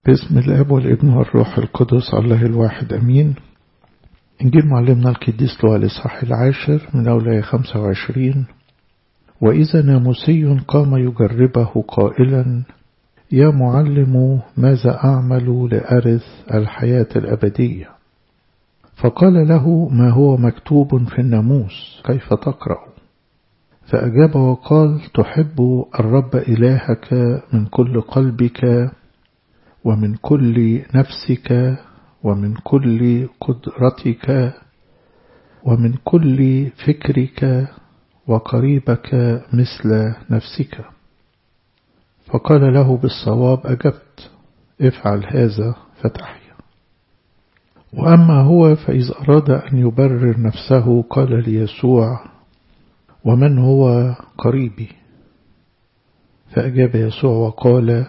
باسم الاب والابن والروح القدس الله الواحد امين انجيل معلمنا القديس لوقا الاصحاح العاشر من اولى 25 واذا ناموسي قام يجربه قائلا يا معلم ماذا اعمل لارث الحياه الابديه فقال له ما هو مكتوب في الناموس كيف تقرا فأجاب وقال تحب الرب إلهك من كل قلبك ومن كل نفسك ومن كل قدرتك ومن كل فكرك وقريبك مثل نفسك فقال له بالصواب أجبت افعل هذا فتحيا وأما هو فإذ أراد أن يبرر نفسه قال ليسوع ومن هو قريبي فأجاب يسوع وقال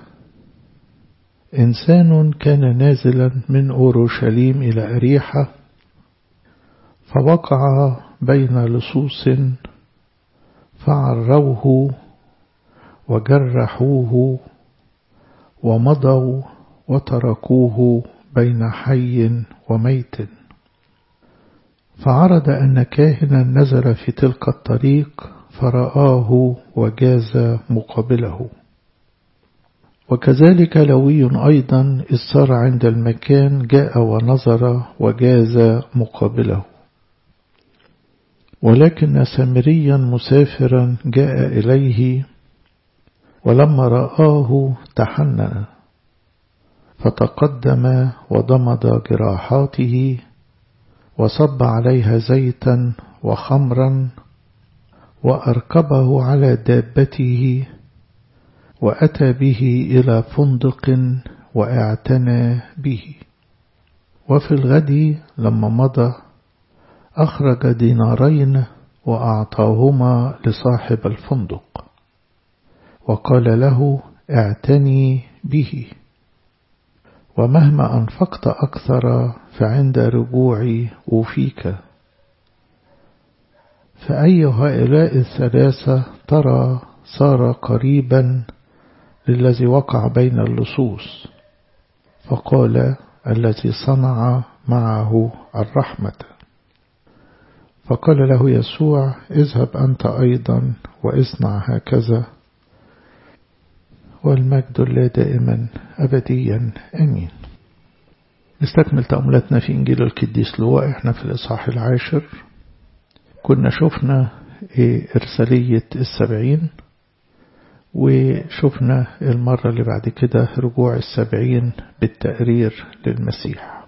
إنسان كان نازلا من أورشليم إلى أريحة فوقع بين لصوص فعروه وجرحوه ومضوا وتركوه بين حي وميت فعرض أن كاهنا نزل في تلك الطريق فرآه وجاز مقابله وكذلك لوي أيضا إذ صار عند المكان جاء ونظر وجاز مقابله ولكن سامريا مسافرا جاء إليه ولما رآه تحنن فتقدم وضمد جراحاته وصب عليها زيتا وخمرا وأركبه على دابته وأتى به إلى فندق واعتنى به وفي الغد لما مضى أخرج دينارين وأعطاهما لصاحب الفندق وقال له اعتني به ومهما أنفقت أكثر فعند رجوعي أوفيك فأي هؤلاء الثلاثة ترى صار قريبا للذي وقع بين اللصوص فقال الذي صنع معه الرحمة فقال له يسوع اذهب أنت أيضا واصنع هكذا والمجد لله دائما أبديا أمين نستكمل تأملاتنا في إنجيل القديس لوقا احنا في الإصحاح العاشر كنا شفنا إرسالية السبعين وشفنا المرة اللي بعد كده رجوع السبعين بالتقرير للمسيح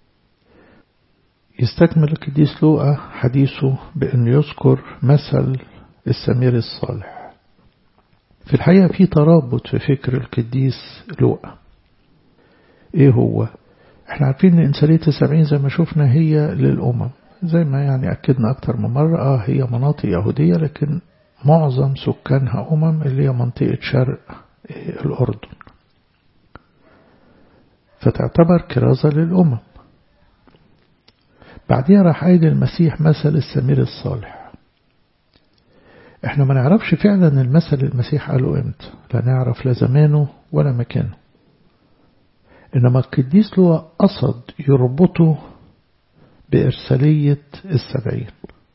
يستكمل القديس لوقا حديثه بأن يذكر مثل السمير الصالح في الحقيقة في ترابط في فكر القديس لوقا ايه هو احنا عارفين ان انسانية السبعين زي ما شفنا هي للأمم زي ما يعني أكدنا أكتر من مرة اه هي مناطق يهودية لكن معظم سكانها أمم اللي هي منطقة شرق الأردن فتعتبر كرازة للأمم بعدها راح قايل المسيح مثل السمير الصالح احنا ما نعرفش فعلا المثل المسيح قاله امتى لا نعرف لا زمانه ولا مكانه انما القديس له قصد يربطه بإرسالية السبعين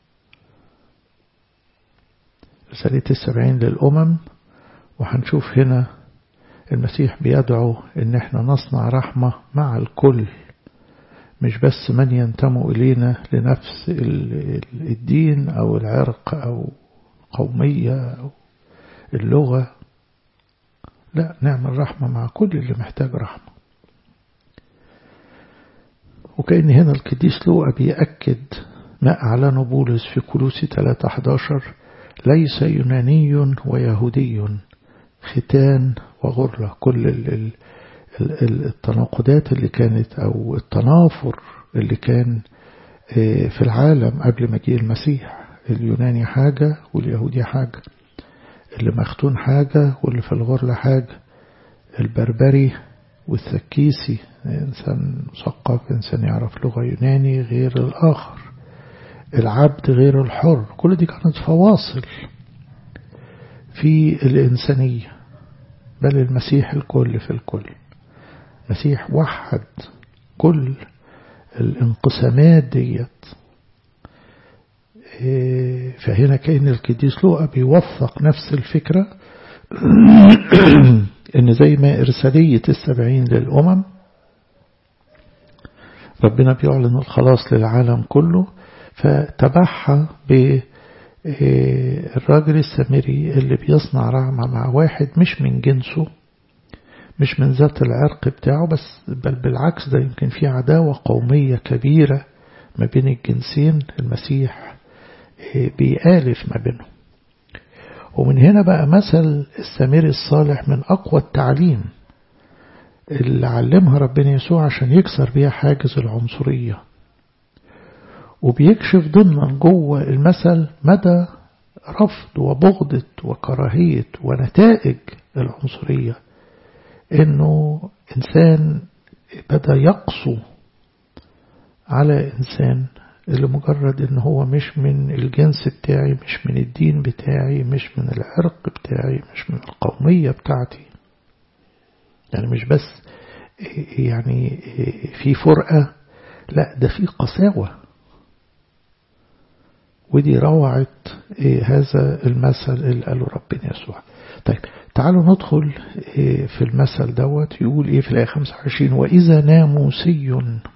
رسالة السبعين للأمم وهنشوف هنا المسيح بيدعو ان احنا نصنع رحمة مع الكل مش بس من ينتموا إلينا لنفس الدين أو العرق أو قومية أو اللغة لا نعمل رحمة مع كل اللي محتاج رحمة وكأن هنا القديس لوقا بيأكد ما أعلنه بولس في كلوسي 3:11 ليس يوناني ويهودي ختان وغرلة كل التناقضات اللي كانت أو التنافر اللي كان في العالم قبل مجيء المسيح اليوناني حاجة واليهودي حاجة اللي مختون حاجة واللي في الغرلة حاجة البربري والثكيسي إنسان مثقف إنسان يعرف لغة يوناني غير الآخر العبد غير الحر كل دي كانت فواصل في الإنسانية بل المسيح الكل في الكل مسيح وحد كل الانقسامات ديت فهنا كأن القديس لوقا بيوثق نفس الفكرة ان زي ما إرسالية السبعين للأمم ربنا بيعلن الخلاص للعالم كله فتبعها بالراجل السامري اللي بيصنع رحمة مع واحد مش من جنسه مش من ذات العرق بتاعه بس بل بالعكس ده يمكن في عداوة قومية كبيرة ما بين الجنسين المسيح بيآلف ما بينهم ومن هنا بقى مثل السامري الصالح من أقوى التعليم اللي علمها ربنا يسوع عشان يكسر بيها حاجز العنصرية وبيكشف ضمنا جوه المثل مدى رفض وبغضة وكراهية ونتائج العنصرية انه انسان بدأ يقسو على انسان لمجرد ان هو مش من الجنس بتاعي مش من الدين بتاعي مش من العرق بتاعي مش من القومية بتاعتي يعني مش بس يعني في فرقة لا ده في قساوة ودي روعة هذا المثل اللي قاله ربنا يسوع طيب تعالوا ندخل في المثل دوت يقول ايه في الآية 25 وإذا ناموسي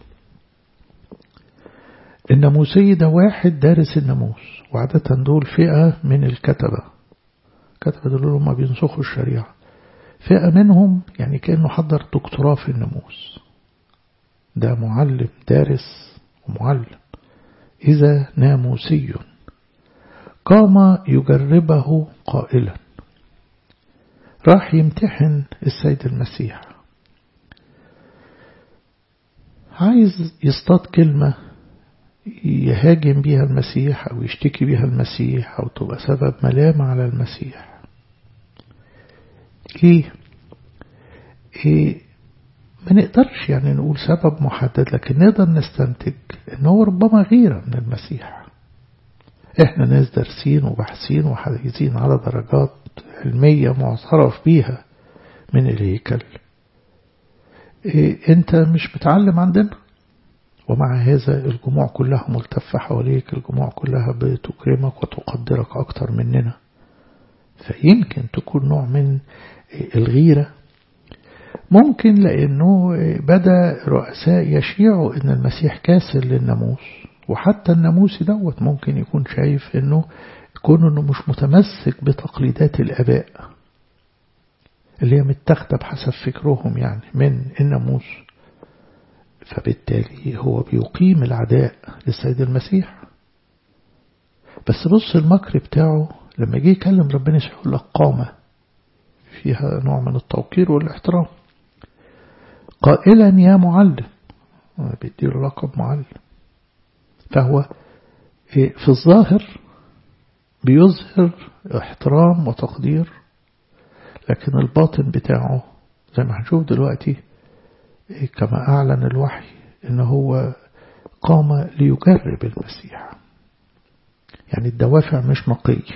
الناموسي ده واحد دارس الناموس وعادة دول فئة من الكتبة كتبة دول هم بينسخوا الشريعة فئة منهم يعني كأنه حضر دكتوراه في الناموس ده معلم دارس ومعلم إذا ناموسي قام يجربه قائلا راح يمتحن السيد المسيح عايز يصطاد كلمة يهاجم بيها المسيح أو يشتكي بيها المسيح أو تبقى سبب ملامة على المسيح ليه؟ إيه ما نقدرش يعني نقول سبب محدد لكن نقدر نستنتج ان هو ربما غيرة من المسيح احنا ناس دارسين وباحثين وحديثين على درجات علمية معترف بيها من الهيكل إيه انت مش متعلم عندنا ومع هذا الجموع كلها ملتفة حواليك الجموع كلها بتكرمك وتقدرك أكتر مننا فيمكن تكون نوع من الغيرة ممكن لأنه بدأ رؤساء يشيعوا أن المسيح كاسر للناموس وحتى الناموسي دوت ممكن يكون شايف أنه يكون أنه مش متمسك بتقليدات الآباء اللي هي متاخدة بحسب فكرهم يعني من الناموس فبالتالي هو بيقيم العداء للسيد المسيح بس بص المكر بتاعه لما جه يكلم ربنا يقول لك قامة فيها نوع من التوقير والاحترام قائلا يا معلم بيديله لقب معلم فهو في الظاهر بيظهر احترام وتقدير لكن الباطن بتاعه زي ما هنشوف دلوقتي كما أعلن الوحي إن هو قام ليجرب المسيح يعني الدوافع مش نقية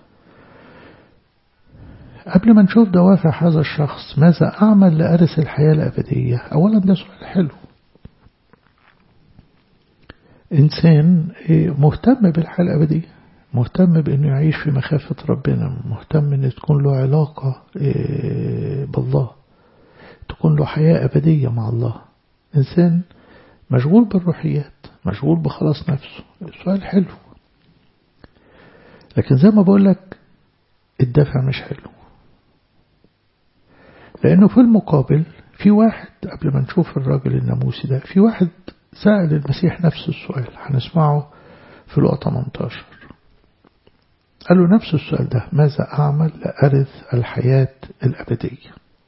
قبل ما نشوف دوافع هذا الشخص ماذا أعمل لأرث الحياة الأبدية أولا ده سؤال حلو إنسان مهتم بالحياة الأبدية مهتم بأنه يعيش في مخافة ربنا مهتم أن تكون له علاقة بالله تكون له حياة أبدية مع الله إنسان مشغول بالروحيات مشغول بخلاص نفسه السؤال حلو لكن زي ما بقول لك الدافع مش حلو لأنه في المقابل في واحد قبل ما نشوف الراجل الناموسي ده في واحد سأل المسيح نفس السؤال هنسمعه في الوقت 18 قال له نفس السؤال ده ماذا أعمل لأرث الحياة الأبدية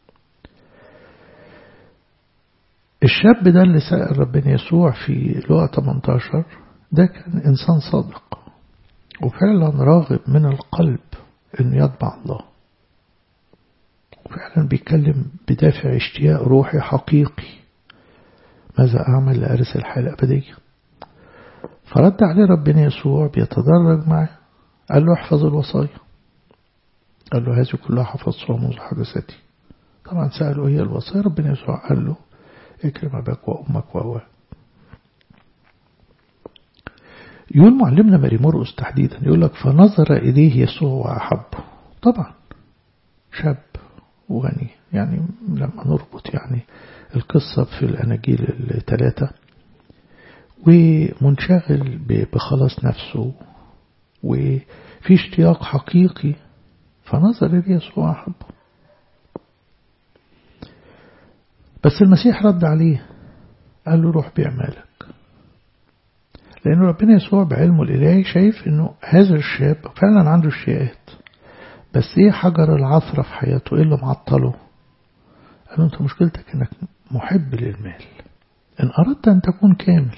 الشاب ده اللي سأل ربنا يسوع في لقى 18 ده كان إنسان صادق وفعلا راغب من القلب إنه يتبع الله وفعلا بيتكلم بدافع اشتياق روحي حقيقي ماذا أعمل لأرث الحياة الأبدية فرد عليه ربنا يسوع بيتدرج معه قال له احفظ الوصايا قال له هذه كلها حفظتها منذ حدثتي طبعا سأله هي الوصايا ربنا يسوع قال له اكرم أباك وأمك و يقول معلمنا ماري مرقس تحديدا يقول لك فنظر إليه يسوع وأحبه طبعا شاب وغني يعني لما نربط يعني القصة في الأناجيل الثلاثة ومنشغل بخلاص نفسه وفي اشتياق حقيقي فنظر إليه يسوع وأحبه بس المسيح رد عليه قال له روح بيع مالك لأن ربنا يسوع بعلمه الإلهي شايف أنه هذا الشاب فعلا عنده اشتياقات بس ايه حجر العثرة في حياته ايه اللي معطله قال له انت مشكلتك انك محب للمال ان اردت ان تكون كامل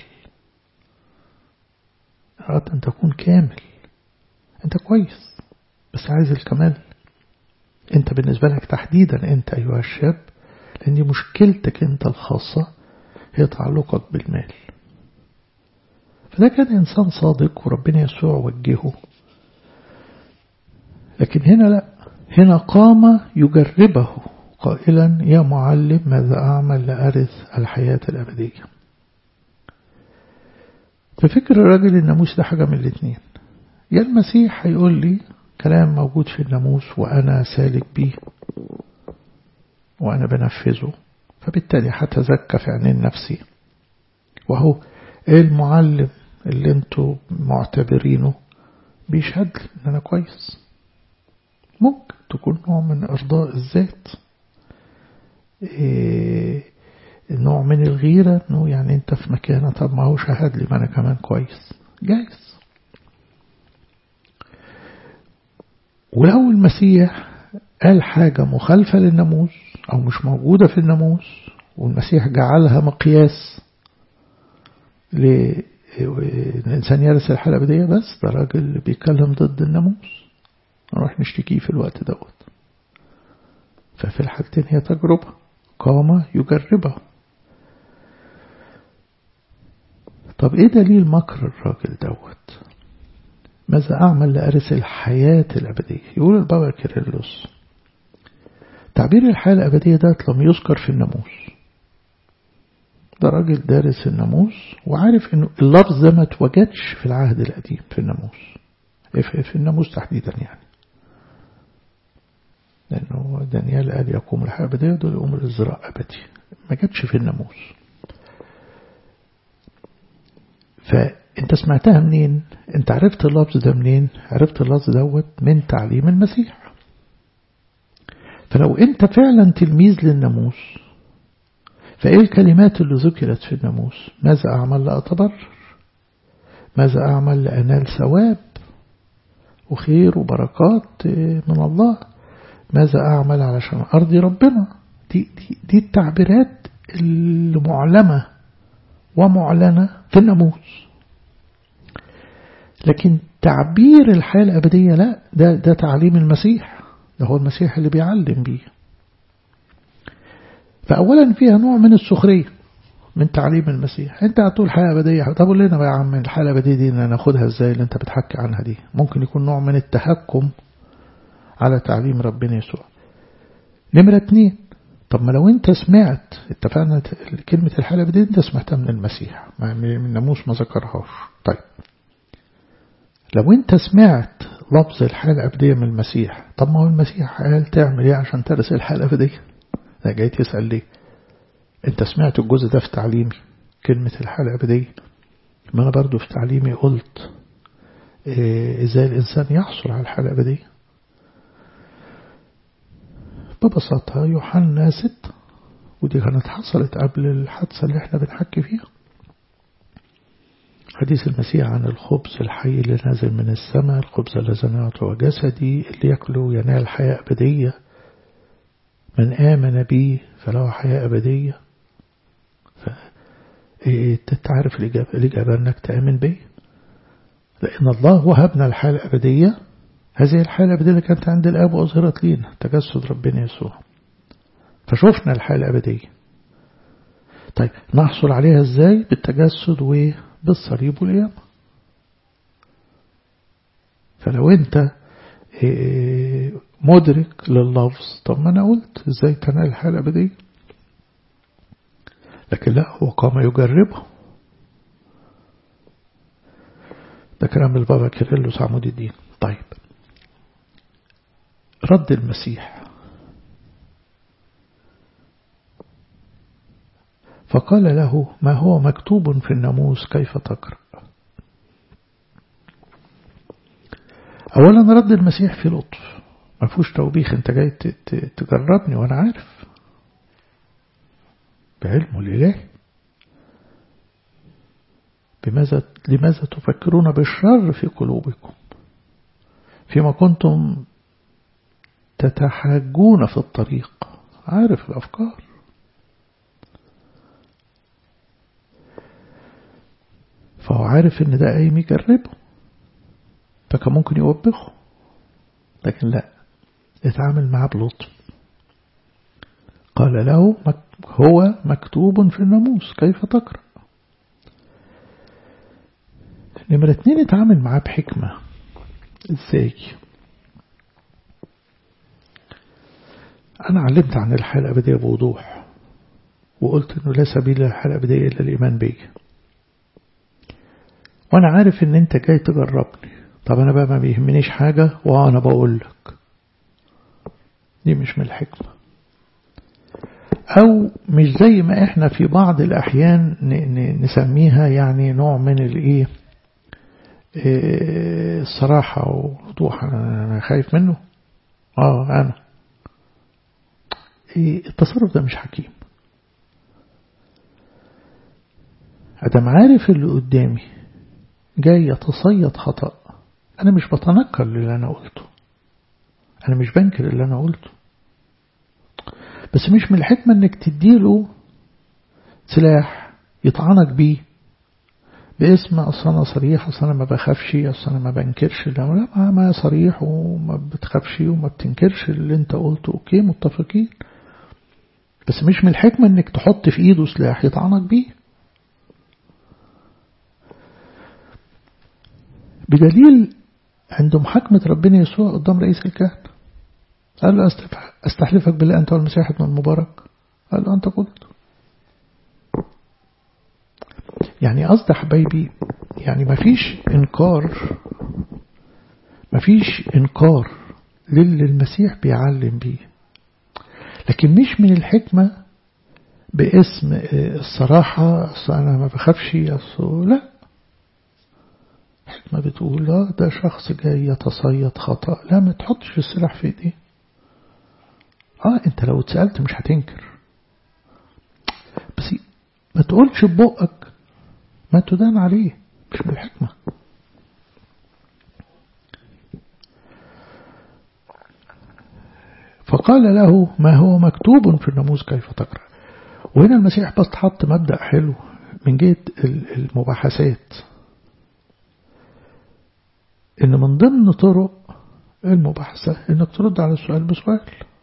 اردت ان تكون كامل انت كويس بس عايز الكمال انت بالنسبة لك تحديدا انت ايها الشاب لان دي مشكلتك انت الخاصة هي تعلقك بالمال فده كان انسان صادق وربنا يسوع وجهه لكن هنا لا هنا قام يجربه قائلا يا معلم ماذا أعمل لأرث الحياة الأبدية ففكر الراجل الناموس ده حاجة من الاثنين يا المسيح هيقول لي كلام موجود في الناموس وأنا سالك بيه وأنا بنفذه فبالتالي هتزكى في عينين نفسي وهو المعلم اللي انتوا معتبرينه بيشهد لي ان انا كويس ممكن تكون نوع من إرضاء الذات إيه نوع من الغيرة انه يعني انت في مكانة طب ما هو شهد لي ما انا كمان كويس جايز ولو المسيح قال حاجة مخالفة للناموس او مش موجودة في الناموس والمسيح جعلها مقياس للإنسان يرث الحالة الأبدية بس ده راجل بيتكلم ضد الناموس نروح نشتكيه في الوقت دوت ففي الحالتين هي تجربة قام يجربها طب ايه دليل مكر الراجل دوت ماذا أعمل لأرث الحياة الأبدية يقول البابا كيرلس تعبير الحياة الأبدية ده لم يذكر في الناموس ده راجل دارس الناموس وعارف انه اللفظ ده ما اتوجدش في العهد القديم في الناموس في الناموس تحديدا يعني لأنه دانيال قال يقوم الحياة أبدية دول يقوم الإزراء أبدي ما جاتش في الناموس فأنت سمعتها منين أنت عرفت اللفظ ده منين عرفت اللفظ دوت من تعليم المسيح فلو أنت فعلا تلميذ للناموس فإيه الكلمات اللي ذكرت في الناموس ماذا أعمل لأتبرر ماذا أعمل لأنال ثواب وخير وبركات من الله ماذا أعمل علشان أرضي ربنا دي, دي, دي التعبيرات المعلمة ومعلنة في الناموس لكن تعبير الحياة الأبدية لا ده, ده تعليم المسيح ده هو المسيح اللي بيعلم بيه فأولا فيها نوع من السخرية من تعليم المسيح انت هتقول حياة أبدية طب قول لنا بقى يا عم الحياة الأبدية دي ناخدها ازاي اللي انت بتحكي عنها دي ممكن يكون نوع من التهكم على تعليم ربنا يسوع نمرة اتنين طب ما لو انت سمعت اتفقنا كلمة الحالة بدي انت سمعتها من المسيح من الناموس ما ذكرهاش طيب لو انت سمعت لفظ الحالة الأبدية من المسيح طب ما هو المسيح قال تعمل ايه عشان ترث الحالة الأبدية ده جاي تسأل ليه انت سمعت الجزء ده في تعليمي كلمة الحالة الأبدية ما أنا برضو في تعليمي قلت إيه ازاي الإنسان يحصل على الحالة الأبدية ببساطة يوحنا ست ودي كانت حصلت قبل الحادثة اللي احنا بنحكي فيها حديث المسيح عن الخبز الحي اللي نازل من السماء الخبز الذي نعطه جسدي اللي يأكله ينال حياة أبدية من آمن بي فله حياة أبدية تعرف الإجابة, الإجابة أنك تآمن بي لأن الله وهبنا الحياة الأبدية هذه الحالة الأبدية اللي كانت عند الآب وأظهرت لينا تجسد ربنا يسوع فشوفنا الحالة الأبدية طيب نحصل عليها ازاي بالتجسد وبالصليب والقيامة فلو انت مدرك لللفظ طب ما انا قلت ازاي تنال الحالة الأبدية لكن لا هو قام يجربه ده كلام البابا كيرلس عمود الدين طيب رد المسيح فقال له ما هو مكتوب في الناموس كيف تقرأ أولا رد المسيح في لطف ما فيهوش توبيخ انت جاي تجربني وانا عارف بعلمه الإلهي بماذا لماذا تفكرون بالشر في قلوبكم فيما كنتم تتحاجون في الطريق عارف الأفكار فهو عارف ان ده قايم يجربه فكان ممكن يوبخه لكن لا اتعامل معاه بلطف قال له هو مكتوب في الناموس كيف تقرأ نمرة اتنين اتعامل معاه بحكمة ازاي انا علمت عن الحياة الابدية بوضوح وقلت انه لا سبيل للحياة الابدية الا الايمان بيا وانا عارف ان انت جاي تجربني طب انا بقى ما بيهمنيش حاجة وانا بقول لك دي مش من الحكمة او مش زي ما احنا في بعض الاحيان نسميها يعني نوع من الايه الصراحة ووضوح انا خايف منه اه انا التصرف ده مش حكيم ادم عارف اللي قدامي جاي يتصيد خطأ أنا مش بتنكر اللي أنا قلته أنا مش بنكر اللي أنا قلته بس مش من الحكمة إنك تديله سلاح يطعنك بيه باسم أصل أنا صريح أصل أنا ما بخافش أصل أنا ما بنكرش لا لا ما صريح وما بتخافش وما بتنكرش اللي أنت قلته أوكي متفقين بس مش من الحكمة إنك تحط في إيده سلاح يطعنك بيه بدليل عند محاكمة ربنا يسوع قدام رئيس الكهنة قال له أستحلفك بالله أنت والمسيح ابن المبارك قال له أنت قلت يعني قصد حبايبي يعني ما فيش إنكار ما فيش إنكار للي المسيح بيعلم بيه لكن مش من الحكمة باسم الصراحة أصل أنا ما بخافش أصل لا الحكمة بتقول لا ده شخص جاي يتصيد خطأ لا ما تحطش السلاح في ايديه اه انت لو اتسألت مش هتنكر بس ما تقولش ببقك ما تدان عليه مش بالحكمة فقال له ما هو مكتوب في الناموس كيف تقرأ وهنا المسيح بس حط مبدأ حلو من جهة المباحثات ان من ضمن طرق المباحثة انك ترد على السؤال بسؤال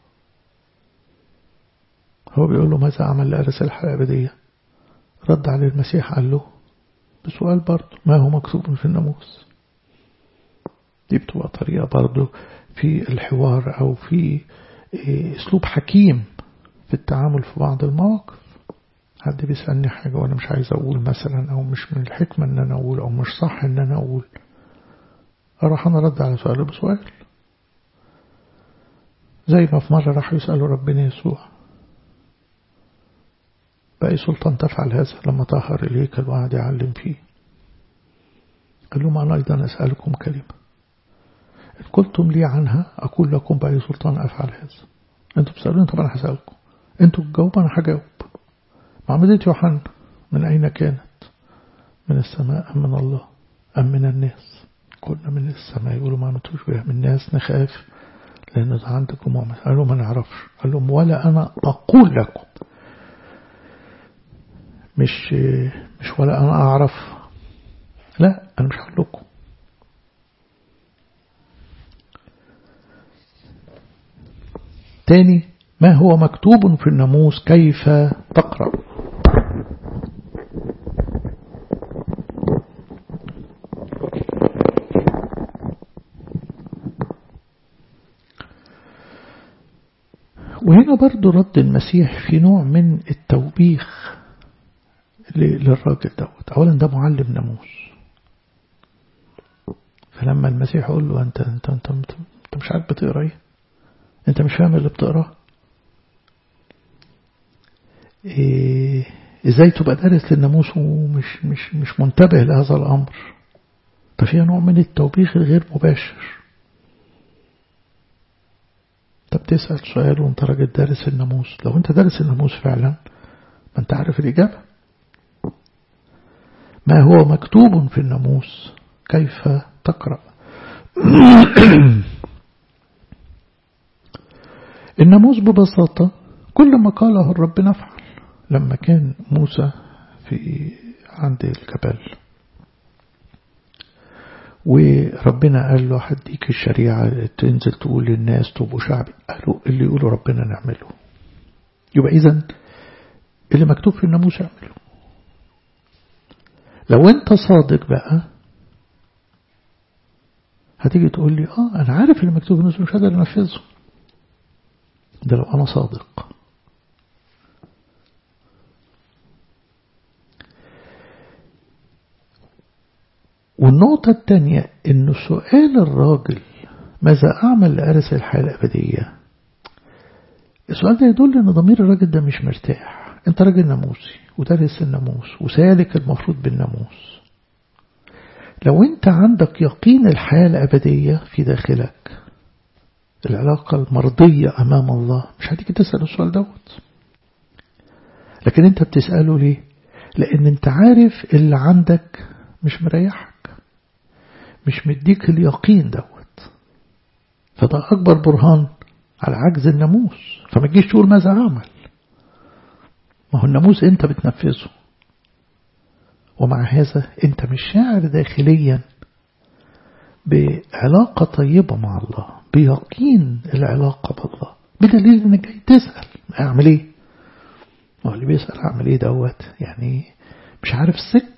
هو بيقول له ماذا عمل لأرس الحياة الأبدية رد عليه المسيح قال له بسؤال برضه ما هو مكتوب في الناموس دي بتبقى طريقة برضه في الحوار أو في أسلوب حكيم في التعامل في بعض المواقف حد بيسألني حاجة وأنا مش عايز أقول مثلا أو مش من الحكمة إن أنا أقول أو مش صح إن أنا أقول أروح أنا رد على سؤاله بسؤال زي ما في مرة راح يسألوا ربنا يسوع بأي سلطان تفعل هذا لما طهر الهيكل وقعد يعلم فيه قال لهم أنا أيضا أسألكم كلمة إن قلتم لي عنها أقول لكم بأي سلطان أفعل هذا أنتم بتسألوني طب أنا هسألكم أنتوا تجاوبوا أنا هجاوب معمدية يوحنا من أين كانت من السماء أم من الله أم من الناس قلنا من السماء يقولوا ما عملتوش بها من الناس نخاف لأن ده عندكم مؤمن قال لهم ما نعرفش قال لهم ولا أنا أقول لكم مش مش ولا أنا أعرف لا أنا مش هقول لكم تاني ما هو مكتوب في الناموس كيف تقرأ وهنا برضو رد المسيح في نوع من التوبيخ للراجل دوت أولا ده معلم ناموس فلما المسيح يقول له أنت, أنت, أنت, أنت, أنت مش عارف بتقرأ إيه أنت مش فاهم اللي بتقراه إيه ازاي تبقى دارس للناموس ومش مش مش منتبه لهذا الامر ففيها نوع من التوبيخ الغير مباشر انت بتسأل سؤال وانت راجل دارس الناموس لو انت دارس الناموس فعلا ما انت عارف الإجابة ما هو مكتوب في الناموس كيف تقرأ الناموس ببساطة كل ما قاله الرب نفعل لما كان موسى في عند الجبل وربنا قال له هديك الشريعة تنزل تقول للناس تبقوا شعبي قالوا اللي يقولوا ربنا نعمله يبقى إذا اللي مكتوب في الناموس اعمله لو انت صادق بقى هتيجي تقول لي اه انا عارف اللي مكتوب في الناموس مش قادر انفذه ده لو انا صادق والنقطة الثانية إنه سؤال الراجل ماذا أعمل لأرث الحياة الأبدية السؤال ده يدل إن ضمير الراجل ده مش مرتاح أنت راجل ناموسي ودارس الناموس وسالك المفروض بالناموس لو أنت عندك يقين الحياة الأبدية في داخلك العلاقة المرضية أمام الله مش هتيجي تسأل السؤال دوت لكن أنت بتسأله ليه لأن أنت عارف اللي عندك مش مريحك مش مديك اليقين دوت فده أكبر برهان على عجز الناموس فما تجيش تقول ماذا أعمل ما هو الناموس أنت بتنفذه ومع هذا أنت مش شاعر داخليا بعلاقة طيبة مع الله بيقين العلاقة بالله بدليل انك جاي تسأل اعمل ايه ما هو اللي بيسأل اعمل ايه دوت يعني مش عارف السكة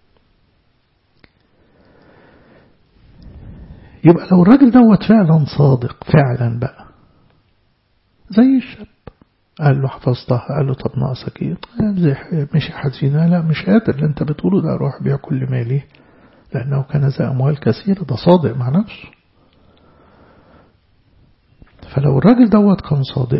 يبقى لو الراجل دوت فعلا صادق فعلا بقى زي الشاب قال له حفظتها قال له طب ناقصك ايه زي مشي حزينة لا مش قادر اللي انت بتقوله ده اروح بيع كل مالي لأنه كان ذا أموال كثيرة ده صادق مع نفسه فلو الراجل دوت كان صادق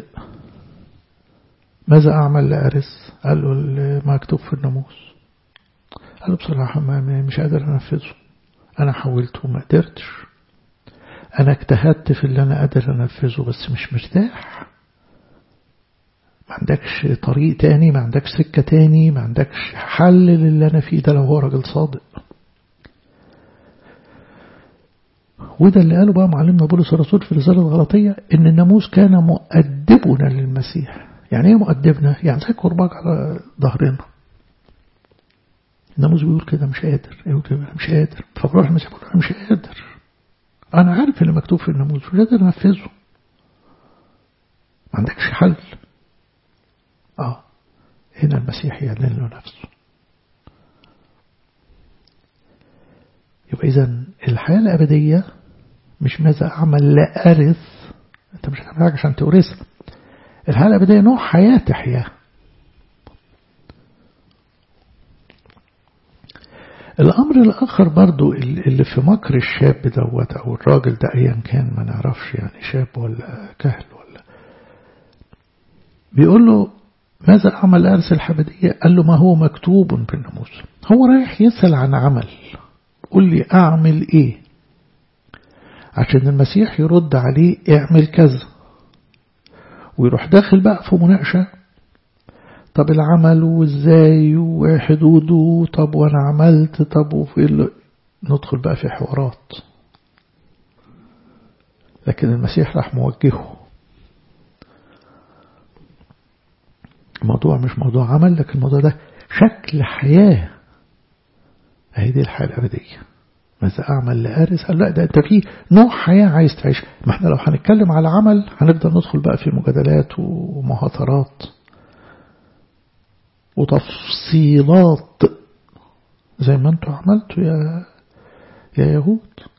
ماذا أعمل لأرث قال له ما مكتوب في الناموس قال له بصراحة ما مش قادر أنفذه أنا حاولت وما قدرتش أنا اجتهدت في اللي أنا قادر أنفذه بس مش مرتاح ما عندكش طريق تاني ما عندكش سكة تاني ما عندكش حل للي أنا فيه ده لو هو راجل صادق وده اللي قاله بقى معلمنا بولس الرسول في رسالة الغلطية إن الناموس كان مؤدبنا للمسيح يعني إيه مؤدبنا؟ يعني زي كرباج على ظهرنا الناموس بيقول كده مش قادر يقول كده مش قادر فبروح المسيح بيقول أنا مش قادر أنا عارف اللي مكتوب في الناموس مش قادر أنفذه ما عندكش حل آه هنا المسيح يعلن له نفسه يبقى إذا الحياة الأبدية مش ماذا أعمل لا أرث أنت مش هتعمل حاجة عشان تورثها الحياة الأبدية نوع حياة تحياه الأمر الآخر برضو اللي في مكر الشاب دوت أو الراجل ده أيا كان ما نعرفش يعني شاب ولا كهل ولا بيقول له ماذا أعمل لأرث الحبدية قال له ما هو مكتوب بالناموس هو رايح يسأل عن عمل قل لي أعمل إيه عشان المسيح يرد عليه اعمل كذا ويروح داخل بقى في مناقشة طب العمل وازاي وحدوده طب وانا عملت طب وفي ندخل بقى في حوارات لكن المسيح راح موجهه الموضوع مش موضوع عمل لكن الموضوع ده شكل حياة هي دي الحياة الأبدية ماذا أعمل لأرث قال لا ده أنت في نوع حياة عايز تعيش ما احنا لو هنتكلم على عمل هنفضل ندخل بقى في مجادلات ومهاترات وتفصيلات زي ما انتوا عملتوا يا يا يهود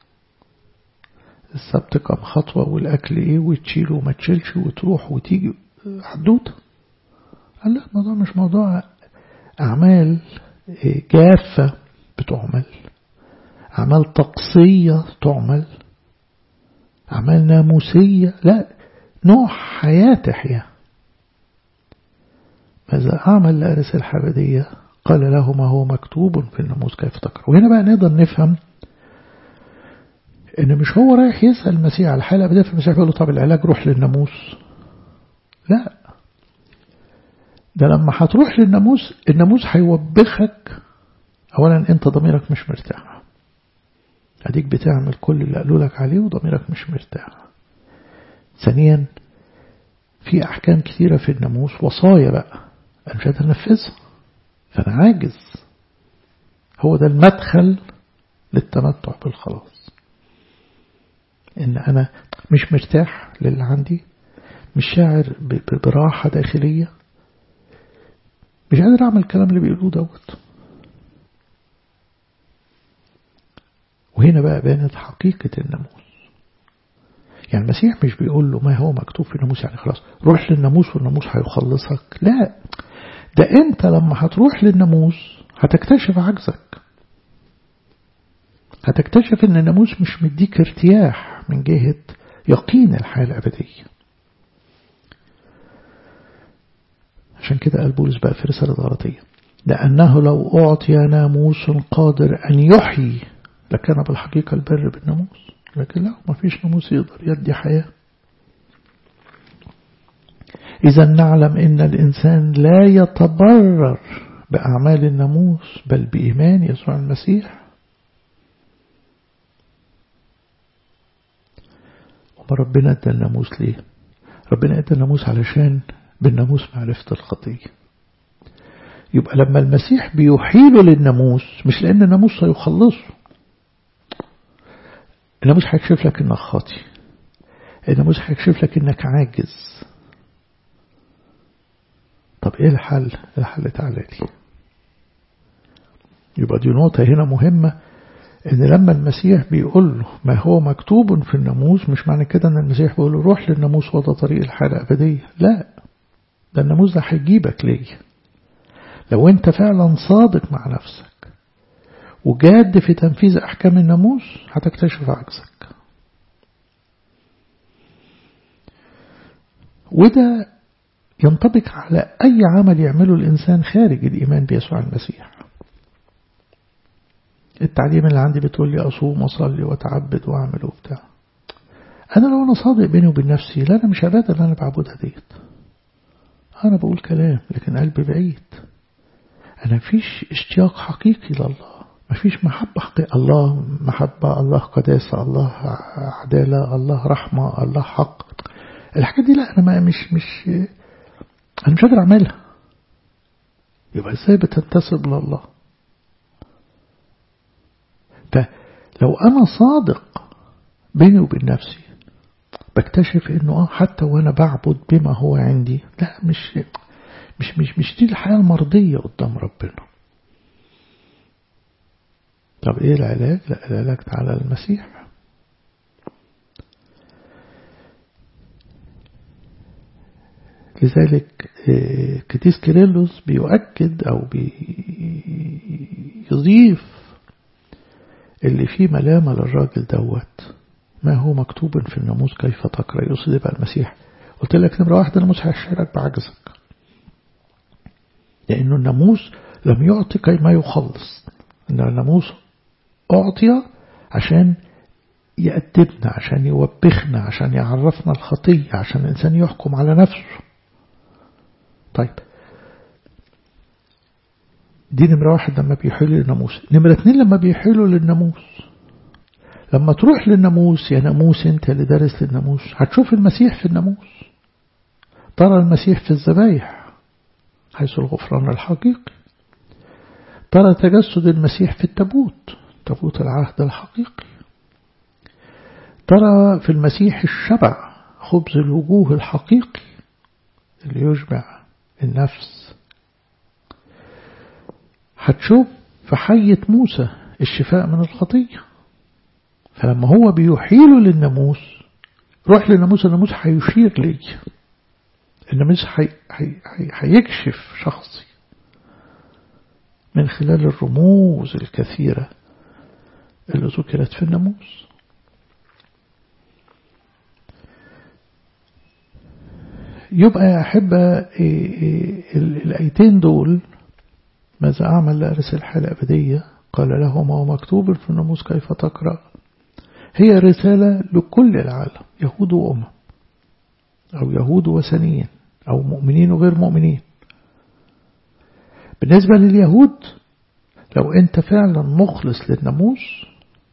السبت كم خطوة والأكل إيه وتشيل وما تشيلش وتروح وتيجي حدوته قال لا الموضوع مش موضوع أعمال جافة بتعمل أعمال تقصية تعمل أعمال ناموسية لا نوع حياة تحيا ماذا أعمل لأرث الحبدية قال له ما هو مكتوب في الناموس كيف تقرأ وهنا بقى نقدر نفهم ان مش هو رايح يسأل المسيح على الحالة الأبدية فالمسيح بيقول له طب العلاج روح للناموس لا ده لما هتروح للناموس الناموس هيوبخك اولا انت ضميرك مش مرتاح اديك بتعمل كل اللي قالوا لك عليه وضميرك مش مرتاح ثانيا في احكام كثيرة في الناموس وصايا بقى انا مش قادر انفذها فانا عاجز هو ده المدخل للتمتع بالخلاص ان انا مش مرتاح للي عندي مش شاعر براحة داخلية مش قادر اعمل الكلام اللي بيقولوه دوت وهنا بقى بانت حقيقة الناموس يعني المسيح مش بيقول له ما هو مكتوب في الناموس يعني خلاص روح للناموس والناموس هيخلصك لا ده انت لما هتروح للناموس هتكتشف عجزك هتكتشف ان الناموس مش مديك ارتياح من جهة يقين الحياة الأبدية عشان كده قال بولس بقى في رسالة غلطية لأنه لو أعطي ناموس قادر أن يحيي لكان بالحقيقة البر بالناموس لكن لا ما فيش ناموس يقدر يدي حياة إذا نعلم إن الإنسان لا يتبرر بأعمال الناموس بل بإيمان يسوع المسيح وما ربنا ادى الناموس ليه ربنا ادى الناموس علشان بالناموس معرفة الخطية يبقى لما المسيح بيحيله للناموس مش لأن الناموس سيخلصه الناموس هيكشف لك انك خاطي الناموس هيكشف لك انك عاجز طب ايه الحل الحل تعالى لي يبقى دي نقطة هنا مهمة ان لما المسيح بيقول له ما هو مكتوب في الناموس مش معنى كده ان المسيح بيقول له روح للناموس وده طريق الحياة الأبدية لا ده الناموس ده هيجيبك ليه لو انت فعلا صادق مع نفسك وجاد في تنفيذ أحكام الناموس هتكتشف عجزك وده ينطبق على أي عمل يعمله الإنسان خارج الإيمان بيسوع المسيح التعليم اللي عندي بتقول لي أصوم وأصلي وأتعبد وأعمل وبتاع أنا لو أنا صادق بيني وبين نفسي لا أنا مش عبادة اللي أنا بعبدها ديت أنا بقول كلام لكن قلبي بعيد أنا مفيش اشتياق حقيقي لله مفيش محبة حقيقية الله محبة الله قداسة الله عدالة الله رحمة الله حق الحاجات دي لا أنا ما مش مش أنا مش قادر أعملها يبقى إزاي بتنتسب لله فلو أنا صادق بيني وبين نفسي بكتشف إنه آه حتى وأنا بعبد بما هو عندي لا مش مش مش مش دي الحياة المرضية قدام ربنا طب ايه العلاج لا العلاج تعالى المسيح لذلك كتيس كيرلس بيؤكد او بيضيف اللي فيه ملامة للراجل دوت ما هو مكتوب في الناموس كيف تقرأ يقصد بقى المسيح قلت لك نمرة واحدة الناموس هيشعرك بعجزك لأنه الناموس لم يعطي ما يخلص إن الناموس أعطي عشان يأدبنا عشان يوبخنا عشان يعرفنا الخطية عشان الإنسان يحكم على نفسه طيب دي نمرة واحد لما بيحيلوا للناموس نمرة اتنين لما بيحيلوا للناموس لما تروح للناموس يا ناموس انت اللي دارس للناموس هتشوف المسيح في الناموس ترى المسيح في الذبايح حيث الغفران الحقيقي ترى تجسد المسيح في التابوت تابوت العهد الحقيقي ترى في المسيح الشبع خبز الوجوه الحقيقي اللي يشبع النفس هتشوف في حية موسى الشفاء من الخطية فلما هو بيحيله للناموس روح للناموس الناموس هيشير لي الناموس هيكشف شخصي من خلال الرموز الكثيرة اللي ذكرت في الناموس يبقى يا أحبة الآيتين دول ماذا أعمل لأرث الحياة الأبدية قال له ما هو مكتوب في الناموس كيف تقرأ هي رسالة لكل العالم يهود وأمم أو يهود وثنيين أو مؤمنين وغير مؤمنين بالنسبة لليهود لو أنت فعلا مخلص للناموس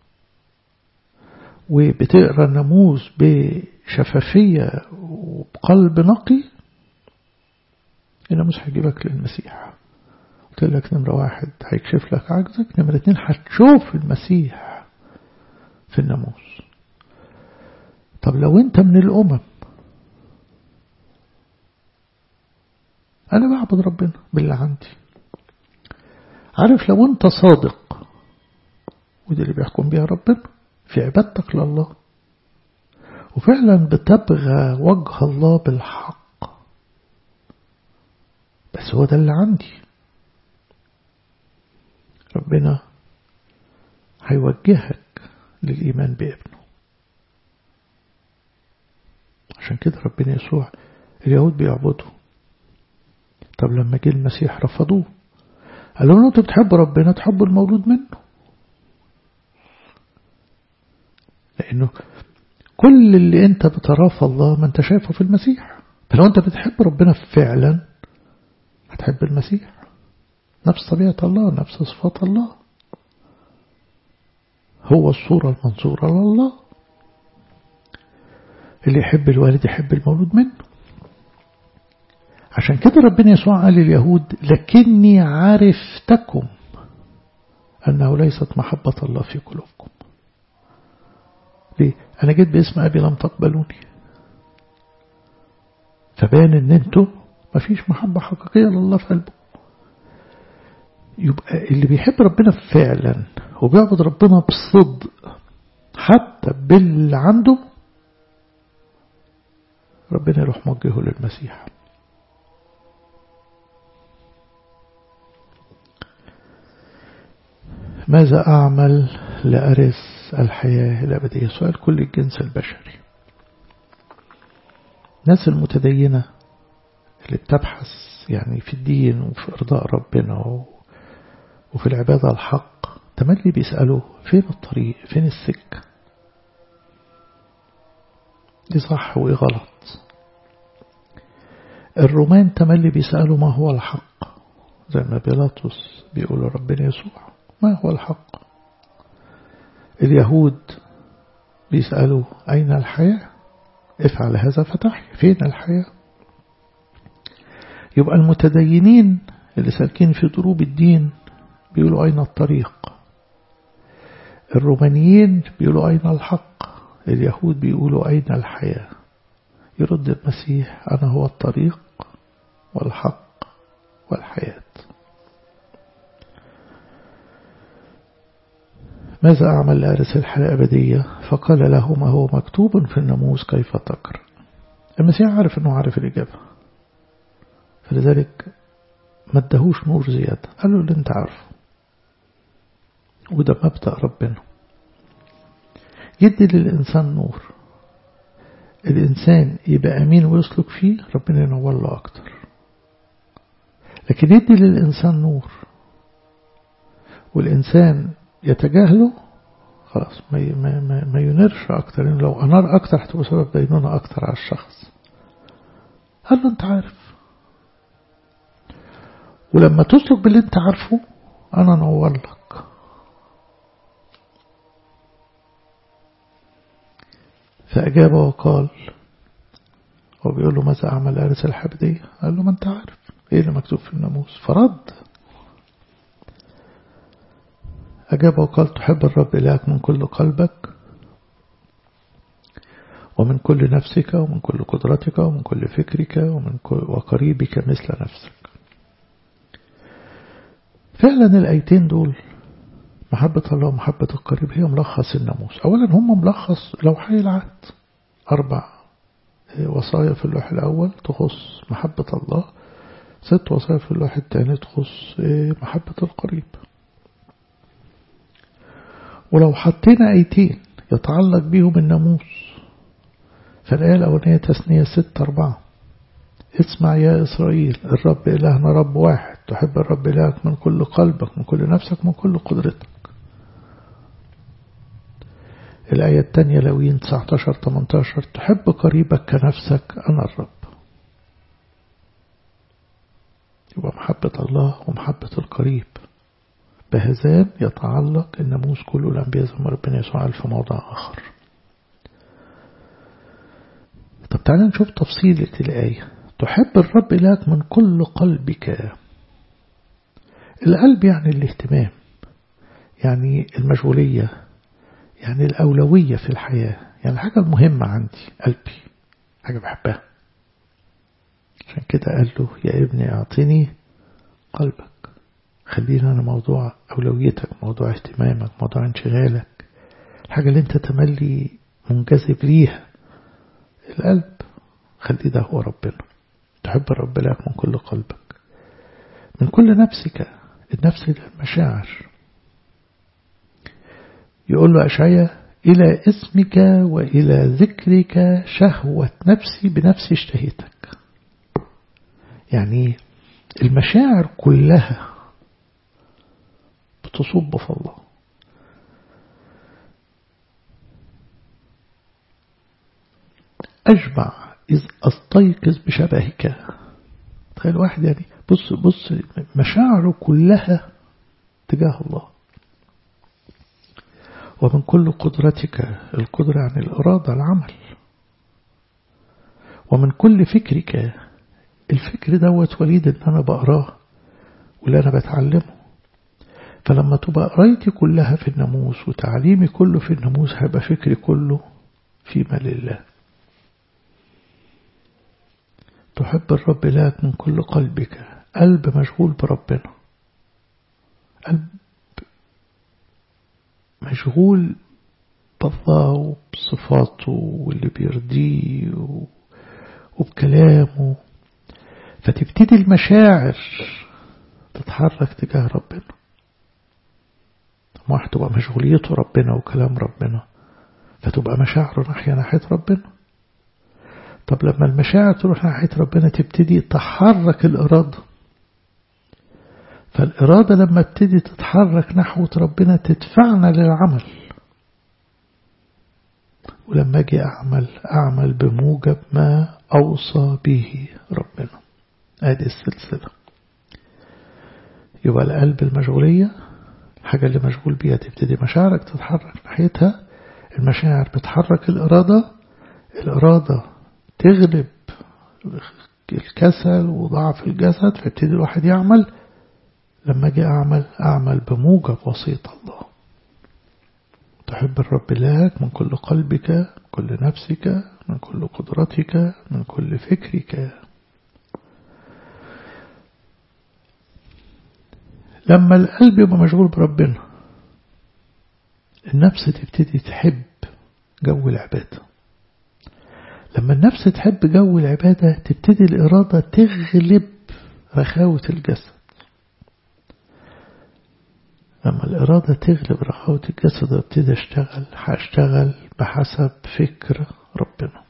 وبتقرأ الناموس بشفافية وبقلب نقي الناموس هيجيبك للمسيح قلت لك نمرة واحد هيكشف لك عجزك نمرة اتنين هتشوف المسيح في الناموس طب لو انت من الأمم أنا بعبد ربنا باللي عندي عارف لو انت صادق ودي اللي بيحكم بيها ربنا في عبادتك لله وفعلا بتبغى وجه الله بالحق بس هو ده اللي عندي ربنا هيوجهك للإيمان بابنه عشان كده ربنا يسوع اليهود بيعبدوا طب لما جه المسيح رفضوه قال لهم انتوا بتحبوا ربنا تحبوا المولود منه لأنه كل اللي انت بتراه في الله ما انت شايفه في المسيح فلو انت بتحب ربنا فعلا هتحب المسيح نفس طبيعة الله نفس صفات الله هو الصورة المنصورة لله اللي يحب الوالد يحب المولود منه عشان كده ربنا يسوع قال لليهود لكني عرفتكم أنه ليست محبة الله في قلوبكم ليه؟ أنا جيت باسم أبي لم تقبلوني فبان أن أنتوا مفيش محبة حقيقية لله في قلبه يبقى اللي بيحب ربنا فعلا وبيعبد ربنا بصدق حتى باللي عنده ربنا يروح موجهه للمسيح ماذا أعمل لأرث الحياة الأبدية سؤال كل الجنس البشري الناس المتدينة اللي بتبحث يعني في الدين وفي إرضاء ربنا وفي العبادة الحق تملي بيسألوا فين الطريق فين السكة دي صح وإيه غلط الرومان تملي بيسألوا ما هو الحق زي ما بيلاطس بيقولوا ربنا يسوع ما هو الحق اليهود بيسألوا أين الحياة افعل هذا فتحي فين الحياة يبقى المتدينين اللي سالكين في دروب الدين بيقولوا أين الطريق الرومانيين بيقولوا أين الحق اليهود بيقولوا أين الحياة يرد المسيح أنا هو الطريق والحق والحياة ماذا أعمل لأرث الحياة الأبدية فقال له ما هو مكتوب في الناموس كيف تقرأ المسيح عارف أنه عارف الإجابة فلذلك ما ادهوش نور زيادة قال له اللي انت عارفه وده مبدأ ربنا يدي للإنسان نور الإنسان يبقى أمين ويسلك فيه ربنا ينور له أكتر لكن يدي للإنسان نور والإنسان يتجاهله خلاص ما ما ما ينرش أكتر لأن لو أنار أكتر هتبقى سبب دينونة أكتر على الشخص قال له أنت عارف ولما تسلك باللي أنت عارفه أنا نور لك فأجاب وقال هو بيقول له ماذا أعمل أرث الحبدية قال له ما أنت عارف إيه اللي مكتوب في الناموس فرد أجاب وقال تحب الرب إلهك من كل قلبك ومن كل نفسك ومن كل قدرتك ومن كل فكرك ومن كل وقريبك مثل نفسك فعلا الآيتين دول محبة الله ومحبة القريب هي ملخص الناموس أولا هم ملخص لوحي العهد أربع وصايا في اللوح الأول تخص محبة الله ست وصايا في الواحد تاني تخص محبة القريب ولو حطينا ايتين يتعلق بيهم الناموس فالآية الأولانية تثنية ست أربعة اسمع يا إسرائيل الرب إلهنا رب واحد تحب الرب إلهك من كل قلبك من كل نفسك من كل قدرتك الآية الثانية لوين 19 18 تحب قريبك كنفسك أنا الرب يبقى محبة الله ومحبة القريب بهذان يتعلق الناموس كله الأنبياء زي ما ربنا يسوع في موضع آخر طب تعالى نشوف تفصيلة الآية تحب الرب إلهك من كل قلبك القلب يعني الاهتمام يعني المشغولية يعني الأولوية في الحياة يعني الحاجة المهمة عندي قلبي حاجة بحبها عشان كده قال له يا ابني أعطني قلبك خلينا أنا موضوع أولويتك موضوع اهتمامك موضوع انشغالك الحاجة اللي انت تملي منجذب ليها القلب خلي ده هو ربنا تحب الرب لك من كل قلبك من كل نفسك النفس المشاعر يقول له أشعيا إلى اسمك وإلى ذكرك شهوة نفسي بنفسي اشتهيتك يعني المشاعر كلها بتصب في الله أجمع إذ أستيقظ بشبهك تخيل واحد يعني بص بص مشاعره كلها تجاه الله ومن كل قدرتك القدرة عن الإرادة العمل ومن كل فكرك الفكر دوت وليد ان انا بقراه واللي انا بتعلمه فلما تبقى قرايتي كلها في الناموس وتعليمي كله في الناموس هيبقى فكري كله فيما لله تحب الرب لك من كل قلبك قلب مشغول بربنا قلب مشغول بالله وبصفاته واللي بيرضيه وبكلامه فتبتدي المشاعر تتحرك تجاه ربنا واحد تبقى مشغوليته ربنا وكلام ربنا فتبقى مشاعره ناحية ناحية ربنا طب لما المشاعر تروح ناحية ربنا تبتدي تحرك الإرادة فالإرادة لما تبتدي تتحرك نحو ربنا تدفعنا للعمل ولما أجي أعمل أعمل بموجب ما أوصى به ربنا ادي السلسلة يبقى القلب المشغولية الحاجة اللي مشغول بيها تبتدي مشاعرك تتحرك ناحيتها المشاعر بتحرك الإرادة الإرادة تغلب الكسل وضعف الجسد فيبتدي الواحد يعمل لما أجي أعمل أعمل بموجب وصية الله تحب الرب إلهك من كل قلبك من كل نفسك من كل قدرتك من كل فكرك لما القلب يبقى مشغول بربنا النفس تبتدي تحب جو العبادة لما النفس تحب جو العبادة تبتدي الإرادة تغلب رخاوة الجسد لما الإرادة تغلب رخاوة الجسد وابتدي أشتغل هشتغل بحسب فكر ربنا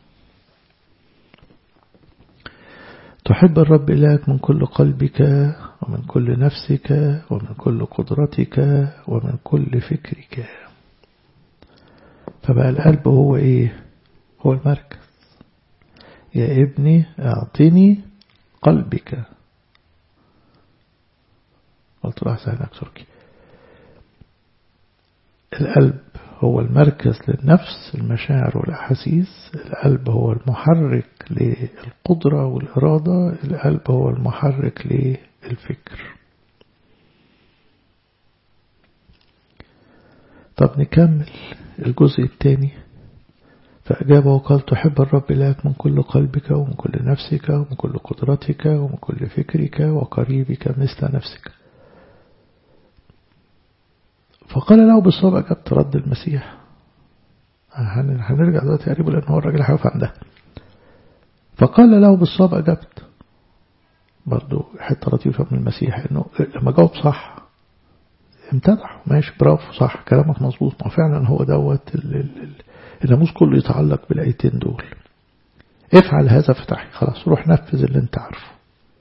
تحب الرب إلهك من كل قلبك ومن كل نفسك ومن كل قدرتك ومن كل فكرك فبقى القلب هو إيه هو المركز يا ابني أعطني قلبك قلت له أحسن تركي القلب هو المركز للنفس المشاعر والأحاسيس القلب هو المحرك للقدرة والإرادة القلب هو المحرك للفكر طب نكمل الجزء الثاني فأجاب وقال تحب الرب إلهك من كل قلبك ومن كل نفسك ومن كل قدرتك ومن كل فكرك وقريبك مثل نفسك فقال له بالصواب أجبت رد المسيح هنرجع دلوقتي قريب لأن هو الراجل هيقف عندها فقال له بالصواب أجبت برضو حتة لطيفة من المسيح انه لما جاوب صح امتدحوا ماشي برافو صح كلامك مظبوط ما فعلا هو دوت الناموس كله يتعلق بالايتين دول افعل هذا فتحي خلاص روح نفذ اللي انت عارفه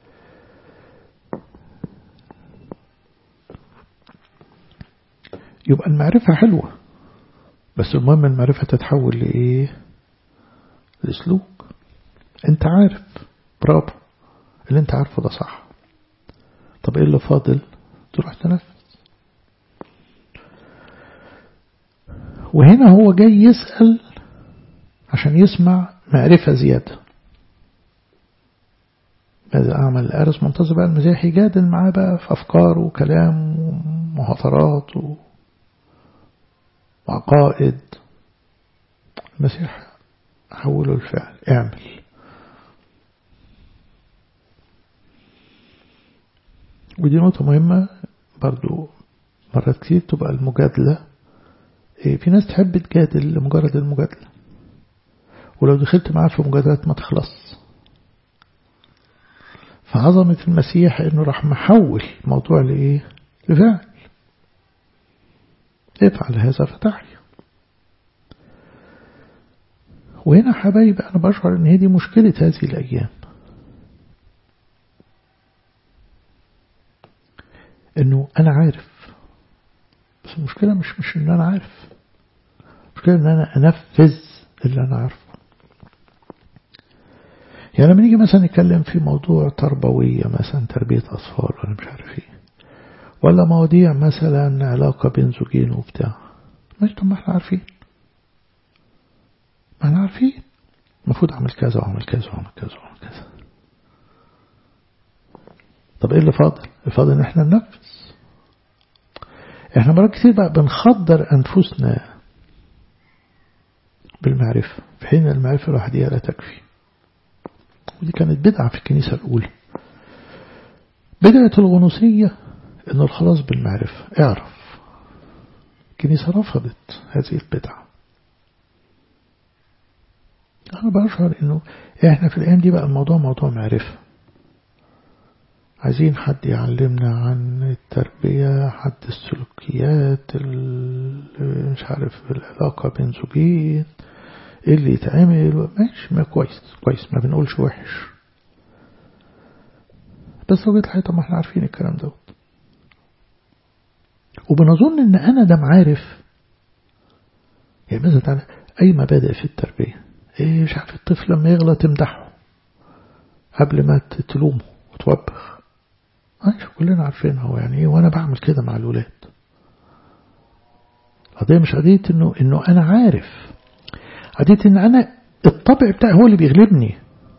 يبقى المعرفة حلوة بس المهم المعرفة تتحول لإيه لسلوك انت عارف برافو اللي انت عارفه ده صح طب ايه اللي فاضل تروح تنفذ وهنا هو جاي يسأل عشان يسمع معرفة زيادة ماذا أعمل الأرس منتظر بقى المسيح يجادل معاه بقى في أفكار وكلام ومهاترات وعقائد المسيح حوله الفعل اعمل ودي نقطة مهمة برضو مرات كتير تبقى المجادلة في ناس تحب تجادل لمجرد المجادلة ولو دخلت معاه في مجادلات ما تخلص فعظمة المسيح انه راح محول الموضوع لايه لفعل افعل هذا فتحيا وهنا حبايبي انا بشعر ان هي دي مشكلة هذه الايام انه انا عارف بس المشكلة مش مش ان انا عارف المشكلة ان انا انفذ اللي انا عارفه يعني لما نيجي مثلا نتكلم في موضوع تربوية مثلا تربية أطفال ولا مش عارف ايه ولا مواضيع مثلا علاقة بين زوجين وبتاع ماشي طب ما احنا عارفين ما احنا عارفين المفروض اعمل كذا واعمل كذا واعمل كذا واعمل كذا طب ايه اللي فاضل؟ اللي فاضل ان احنا ننفذ احنا مرات كتير بقى بنخدر انفسنا بالمعرفة في حين المعرفة الوحدية لا تكفي ودي كانت بدعة في الكنيسة الأولى بدعة الغنوصية إن الخلاص بالمعرفة اعرف الكنيسة رفضت هذه البدعة أنا بشعر إنه إحنا في الأيام دي بقى الموضوع موضوع معرفة عايزين حد يعلمنا عن التربية حد السلوكيات مش عارف العلاقة بين زوجين ايه اللي يتعمل ماشي ما كويس كويس ما بنقولش وحش بس لو جيت الحقيقة ما احنا عارفين الكلام دوت وبنظن ان انا ده معارف يعني مثلا تعالى اي مبادئ في التربية ايه مش عارف الطفل لما يغلط تمدحه قبل ما تلومه وتوبخ ماشي كلنا عارفين هو يعني ايه وانا بعمل كده مع الولاد قضية مش قضية انه انه انا عارف قضية ان انا الطبع بتاعي هو اللي بيغلبني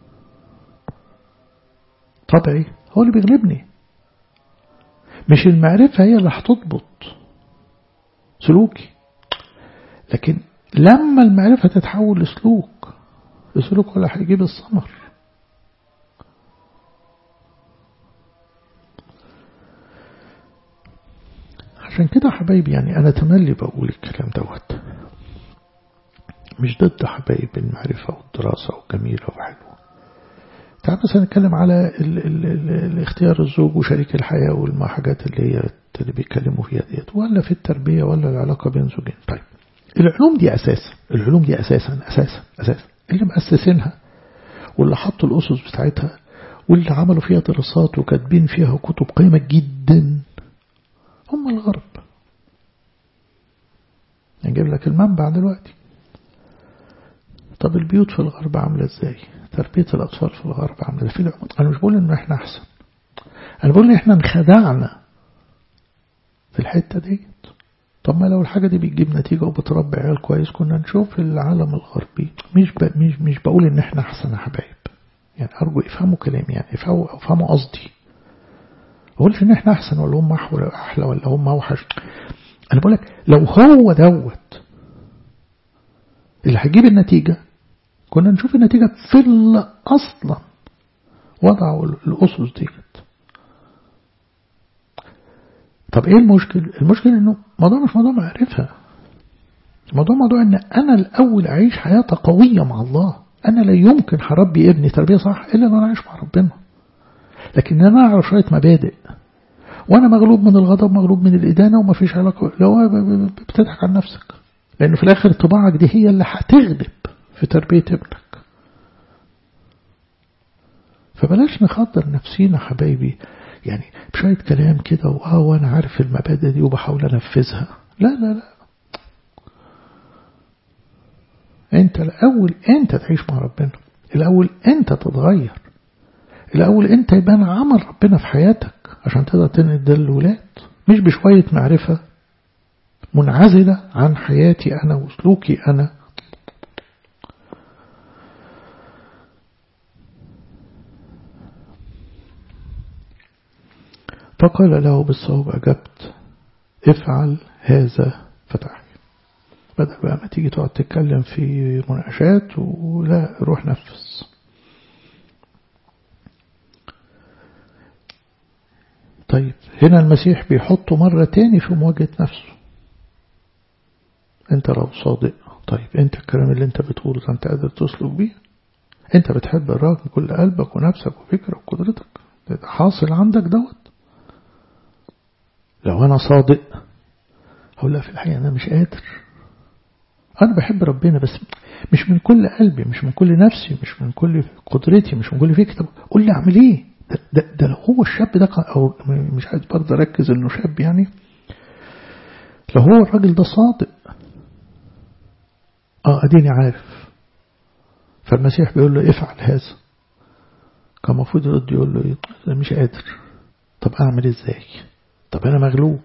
طبعي هو اللي بيغلبني مش المعرفة هي اللي هتضبط سلوكي لكن لما المعرفة تتحول لسلوك السلوك هو اللي هيجيب الثمر عشان كده حبايبي يعني أنا تملي بقول الكلام دوت مش ضد حبايب المعرفة والدراسة وجميلة وحلوة تعال مثلا نتكلم على ال ال ال الاختيار الزوج وشريك الحياة والحاجات اللي هي اللي بيتكلموا فيها ديت ولا في التربية ولا العلاقة بين زوجين طيب العلوم دي أساسا العلوم دي أساسا أساسا أساسا اللي مؤسسينها واللي حطوا الأسس بتاعتها واللي عملوا فيها دراسات وكاتبين فيها كتب قيمة جدا هم الغرب نجيب لك المنبع دلوقتي طب البيوت في الغرب عاملة ازاي تربية الأطفال في الغرب عاملة في العمود أنا مش بقول إن إحنا أحسن أنا بقول إن إحنا انخدعنا في الحتة ديت طب ما لو الحاجة دي بتجيب نتيجة وبتربي عيال كويس كنا نشوف العالم الغربي مش ب... مش مش بقول إن إحنا أحسن يا حبايب يعني أرجو افهموا كلامي يعني افهموا افهموا قصدي بقولش إن إحنا أحسن ولا هم أحلى ولا هم أوحش أنا بقول لك لو هو دوت اللي هيجيب النتيجة كنا نشوف النتيجة في اللي أصلا وضعوا الأسس ديت طب ايه المشكل المشكل انه موضوع مش موضوع معرفة الموضوع موضوع ان انا الاول اعيش حياة قوية مع الله انا لا يمكن هربي ابني تربية صح الا ان انا اعيش مع ربنا لكن أنا أعرف شوية مبادئ وأنا مغلوب من الغضب مغلوب من الإدانة وما فيش علاقة لو بتضحك عن نفسك لأنه في الآخر طباعك دي هي اللي هتغلب في تربية ابنك فبلاش نخدر نفسينا حبايبي يعني بشوية كلام كده واه وانا عارف المبادئ دي وبحاول انفذها لا لا لا انت الاول انت تعيش مع ربنا الاول انت تتغير الاول انت يبان عمل ربنا في حياتك عشان تقدر تنقل ده للولاد مش بشوية معرفة منعزلة عن حياتي أنا وسلوكي أنا فقال له بالصواب أجبت افعل هذا فتح بدل بقى ما تيجي تقعد تتكلم في مناقشات ولا روح نفذ طيب هنا المسيح بيحطه مرة تاني في مواجهة نفسه انت لو صادق طيب انت الكلام اللي انت بتقوله ده انت قادر تسلك بيه انت بتحب الراجل من كل قلبك ونفسك وفكرك وقدرتك ده حاصل عندك دوت لو انا صادق هقول لا في الحقيقة انا مش قادر انا بحب ربنا بس مش من كل قلبي مش من كل نفسي مش من كل قدرتي مش من كل فكرة قول لي اعمل ايه ده, ده, ده لو هو الشاب ده او مش عايز برضه اركز انه شاب يعني لو هو الراجل ده صادق اه اديني عارف فالمسيح بيقول له افعل هذا كان المفروض يرد يقول له انا مش قادر طب اعمل ازاي طب انا مغلوب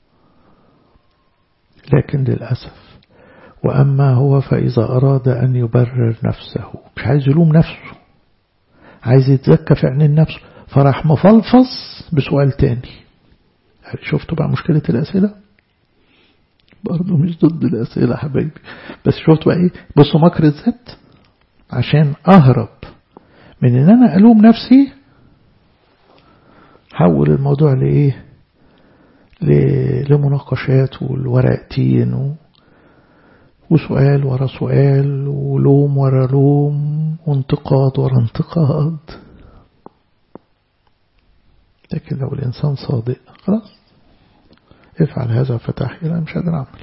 لكن للأسف وأما هو فإذا أراد أن يبرر نفسه مش عايز يلوم نفسه عايز يتزكى في عينين نفسه فراح مفلفص بسؤال تاني شفتوا بقى مشكلة الأسئلة برضه مش ضد الأسئلة حبايبي بس شفتوا بقى إيه بصوا مكر الذات عشان أهرب من إن أنا ألوم نفسي حول الموضوع لإيه لمناقشات والورقتين و... وسؤال ورا سؤال ولوم ورا لوم وانتقاد ورا انتقاد لكن لو الإنسان صادق خلاص افعل هذا فتح لا مش قادر أعمل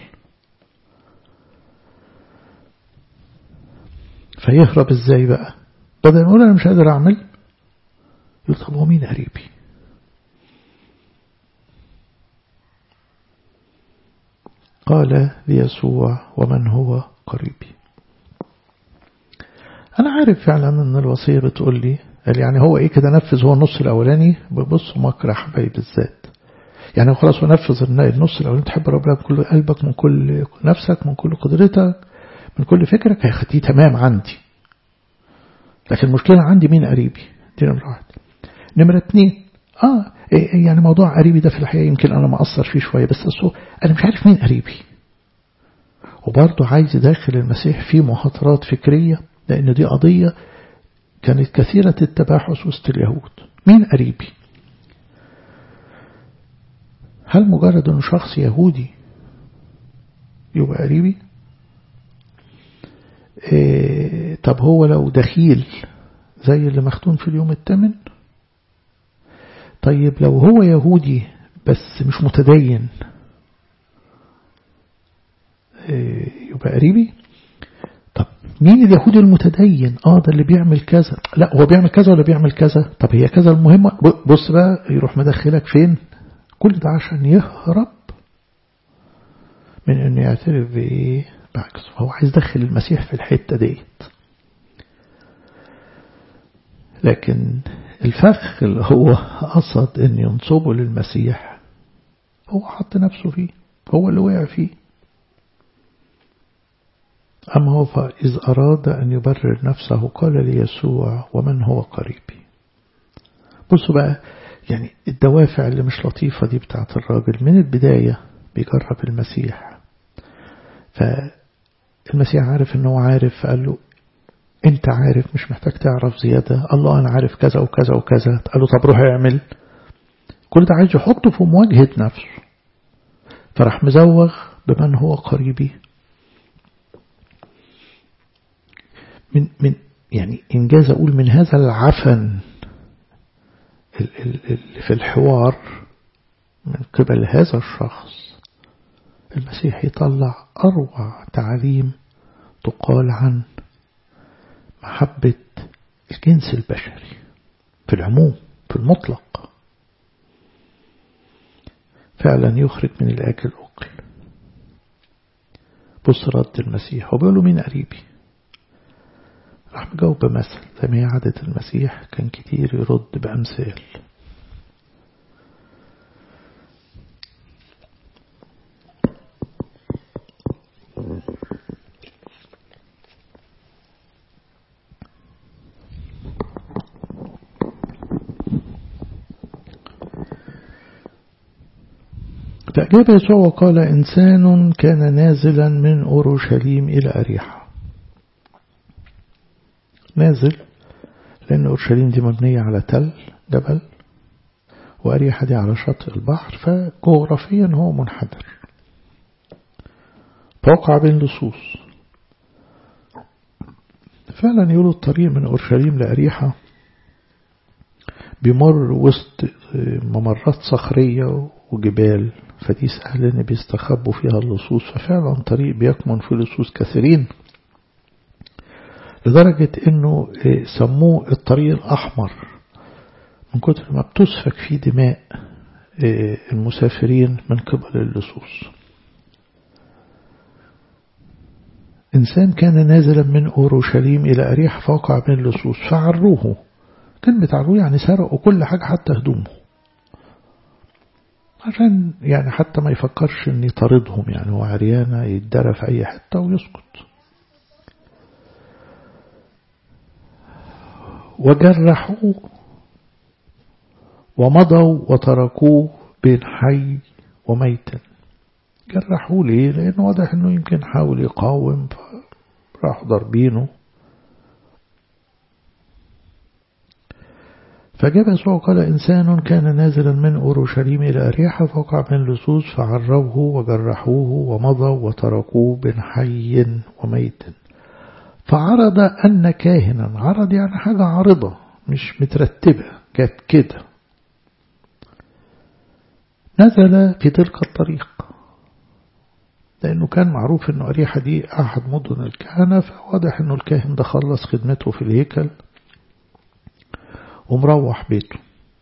فيهرب ازاي بقى بدل ما يقول أنا مش قادر أعمل يقول طب هو مين قريبي قال ليسوع ومن هو قريبي أنا عارف فعلا أن الوصية بتقول لي قال يعني هو إيه كده نفذ هو النص الأولاني ببص مكره حبايب بالذات يعني خلاص ونفذ النص الأولاني تحب ربنا بكل قلبك من كل نفسك من كل قدرتك من كل فكرك هيخديه تمام عندي لكن المشكلة عندي مين قريبي دي نمرة واحد نمرة اتنين اه يعني موضوع قريبي ده في الحقيقة يمكن أنا مقصر فيه شوية بس أصله أنا مش عارف مين قريبي وبرضه عايز يدخل المسيح في مهاترات فكرية لأن دي قضية كانت كثيرة التباحث وسط اليهود مين قريبي هل مجرد أنه شخص يهودي يبقى قريبي إيه طب هو لو دخيل زي اللي مختون في اليوم الثامن طيب لو هو يهودي بس مش متدين يبقى قريبي طب مين اليهودي المتدين اه ده اللي بيعمل كذا لا هو بيعمل كذا ولا بيعمل كذا طب هي كذا المهمة بص بقى يروح مدخلك فين كل ده عشان يهرب من انه يعترف بايه بعكس هو عايز يدخل المسيح في الحتة ديت لكن الفخ اللي هو قصد ان ينصبه للمسيح هو حط نفسه فيه هو اللي وقع فيه أما هو فإذ أراد أن يبرر نفسه قال ليسوع ومن هو قريبي بصوا بقى يعني الدوافع اللي مش لطيفة دي بتاعت الراجل من البداية بيجرب المسيح فالمسيح عارف انه عارف فقال له انت عارف مش محتاج تعرف زيادة الله انا عارف كذا وكذا وكذا قال له طب روح اعمل كل ده عايز يحطه في مواجهة نفسه فراح مزوغ بمن هو قريبي من من يعني إنجاز أقول من هذا العفن اللي في الحوار من قبل هذا الشخص المسيح يطلع أروع تعليم تقال عن محبة الجنس البشري في العموم في المطلق فعلا يخرج من الأكل أكل بص رد المسيح وبيقول له مين قريبي راح مجاوب بمثل زي ما هي عادة المسيح كان كتير يرد بأمثال فأجاب يسوع وقال إنسان كان نازلا من أورشليم إلى أريحة نازل لأن أورشليم دي مبنية على تل جبل وأريحة دي على شاطئ البحر فجغرافيا هو منحدر فوقع بين لصوص فعلا يقولوا الطريق من أورشليم لأريحة بيمر وسط ممرات صخرية وجبال فدي سهل ان بيستخبوا فيها اللصوص ففعلا طريق بيكمن فيه لصوص كثيرين لدرجة انه سموه الطريق الاحمر من كتر ما بتسفك فيه دماء المسافرين من قبل اللصوص إنسان كان نازلا من أورشليم إلى أريح فوقع من اللصوص فعروه كلمة عروه يعني سرقوا كل حاجة حتى هدومه عشان يعني حتى ما يفكرش ان يطاردهم يعني هو عريانة يتدرى في اي حتة ويسكت وجرحوه ومضوا وتركوه بين حي وميت جرحوه ليه لأنه واضح أنه يمكن حاول يقاوم فراحوا ضاربينه فجاب يسوع قال إنسان كان نازلا من أورشليم إلى أريحة فوقع من لصوص فعروه وجرحوه ومضوا وتركوه بين حي وميت فعرض أن كاهنا عرض يعني حاجة عارضة مش مترتبة جت كده نزل في تلك الطريق لأنه كان معروف أنه أريحة دي أحد مدن الكهنة فواضح أنه الكاهن ده خلص خدمته في الهيكل ومروح بيته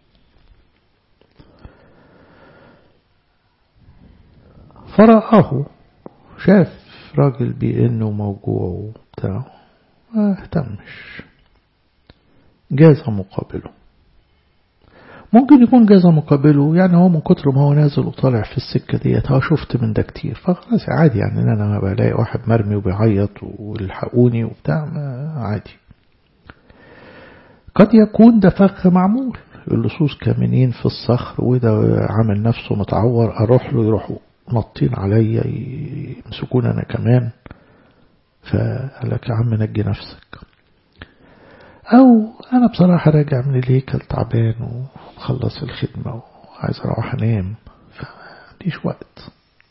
فرآه شاف راجل بأنه موجوع وبتاع ما اهتمش جاز مقابله ممكن يكون جاز مقابله يعني هو من كتر ما هو نازل وطالع في السكة ديت هو شفت من ده كتير فخلاص عادي يعني ان انا بلاقي واحد مرمي وبيعيط والحقوني وبتاع ما عادي قد يكون ده فخ معمول اللصوص كامنين في الصخر وده عامل نفسه متعور اروح له يروحوا نطين عليا يمسكون انا كمان فقال لك يا عم نجي نفسك أو أنا بصراحة راجع من الهيكل تعبان ومخلص الخدمة وعايز أروح أنام فمعنديش وقت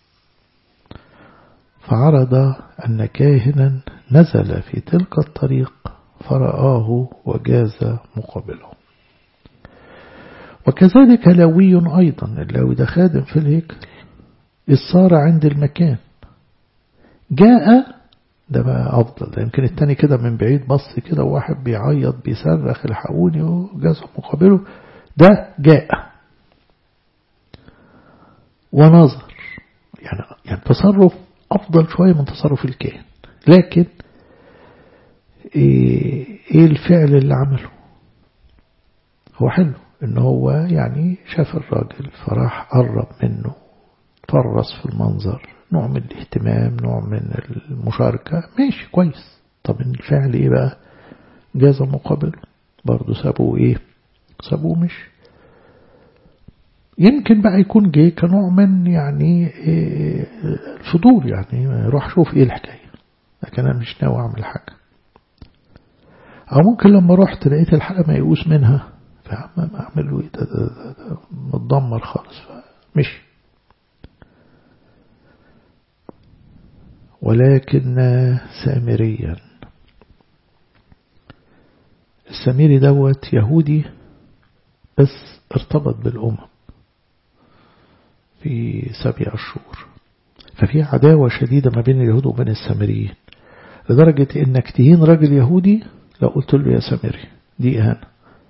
فعرض أن كاهنا نزل في تلك الطريق فرآه وجاز مقابله وكذلك لوي أيضا اللاوي ده خادم في الهيكل إذ صار عند المكان جاء ده بقى أفضل ده يمكن التاني كده من بعيد بص كده وواحد بيعيط بيصرخ الحقوني وجاز مقابله ده جاء ونظر يعني يعني تصرف أفضل شوية من تصرف الكاهن لكن إيه, إيه الفعل اللي عمله هو حلو إن هو يعني شاف الراجل فراح قرب منه فرس في المنظر نوع من الاهتمام نوع من المشاركة ماشي كويس طب الفعل ايه بقى جاز مقابل برضه سابوه ايه سابوه مش يمكن بقى يكون جه كنوع من يعني إيه الفضول يعني روح شوف ايه الحكاية لكن انا مش ناوي اعمل حاجة او ممكن لما رحت لقيت الحاجة ميؤوس منها فعم اعمل له ايه ده, ده, ده, ده متدمر خالص فمشي ولكن سامريا السامري دوت يهودي بس ارتبط بالأمم في سبع أشهر ففي عداوة شديدة ما بين اليهود وبين السامريين لدرجة انك تهين راجل يهودي لو قلت له يا سامري دي اهانة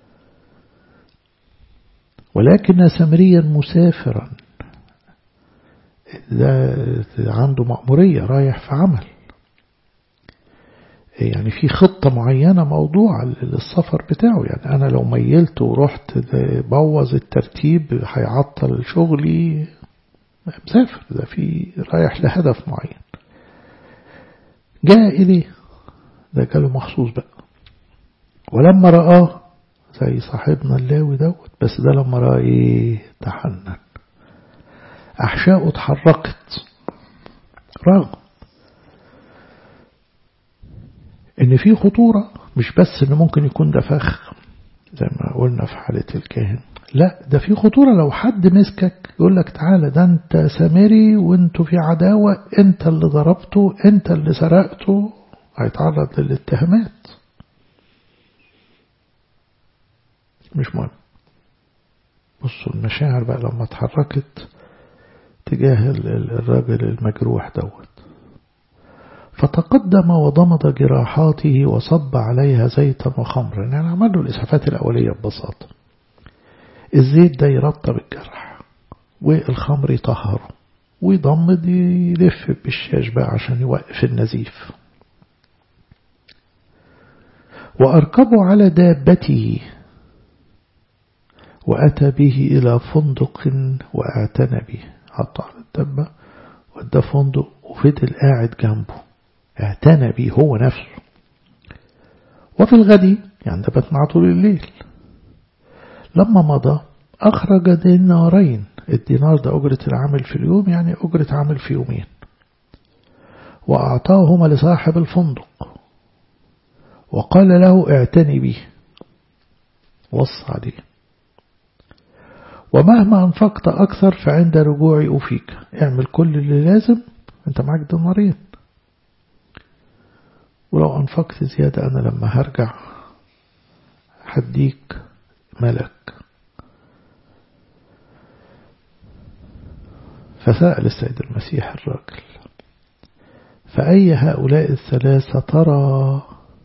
ولكن سامريا مسافرا ده عنده مأمورية رايح في عمل يعني في خطة معينة موضوع للسفر بتاعه يعني أنا لو ميلت ورحت بوظ الترتيب هيعطل شغلي مسافر ده في رايح لهدف معين جاء إليه ده جاله مخصوص بقى ولما رآه زي صاحبنا اللاوي دوت بس ده لما رأى ايه تحنن أحشاؤه اتحركت رغم ان في خطورة مش بس ان ممكن يكون ده فخ زي ما قلنا في حالة الكاهن لا ده في خطورة لو حد مسكك يقول لك تعالى ده انت سامري وانتوا في عداوة انت اللي ضربته انت اللي سرقته هيتعرض للاتهامات مش مهم بصوا المشاعر بقى لما اتحركت تجاه الراجل المجروح دوت فتقدم وضمد جراحاته وصب عليها زيتا وخمرا يعني عمل له الإسعافات الأولية ببساطة الزيت ده يرطب الجرح والخمر يطهره ويضمد يلف بالشاش بقى عشان يوقف النزيف وأركبه على دابته وأتى به إلى فندق واعتنى به حطه على الدبة وده فندق وفضل قاعد جنبه اعتنى به هو نفسه وفي الغد يعني ده بات معه طول الليل لما مضى أخرج دينارين الدينار ده أجرة العمل في اليوم يعني أجرة عمل في يومين وأعطاهما لصاحب الفندق وقال له اعتني به وصى عليه ومهما أنفقت أكثر فعند رجوعي أفيك اعمل كل اللي لازم انت معاك دينارين ولو أنفقت زيادة أنا لما هرجع هديك ملك فسأل السيد المسيح الراجل فأي هؤلاء الثلاثة ترى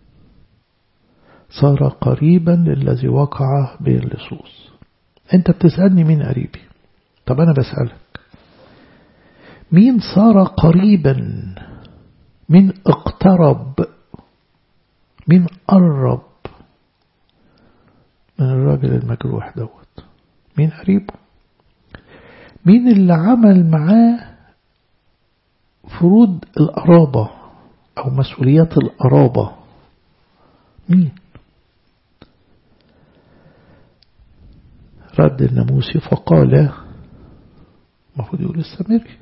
صار قريبا للذي وقع به اللصوص انت بتسألني مين قريبي طب أنا بسألك مين صار قريبا مين اقترب مين قرب من الراجل المجروح دوت مين قريبه مين اللي عمل معاه فروض القرابة أو مسؤوليات القرابة مين رد الناموسي فقال المفروض يقول السامري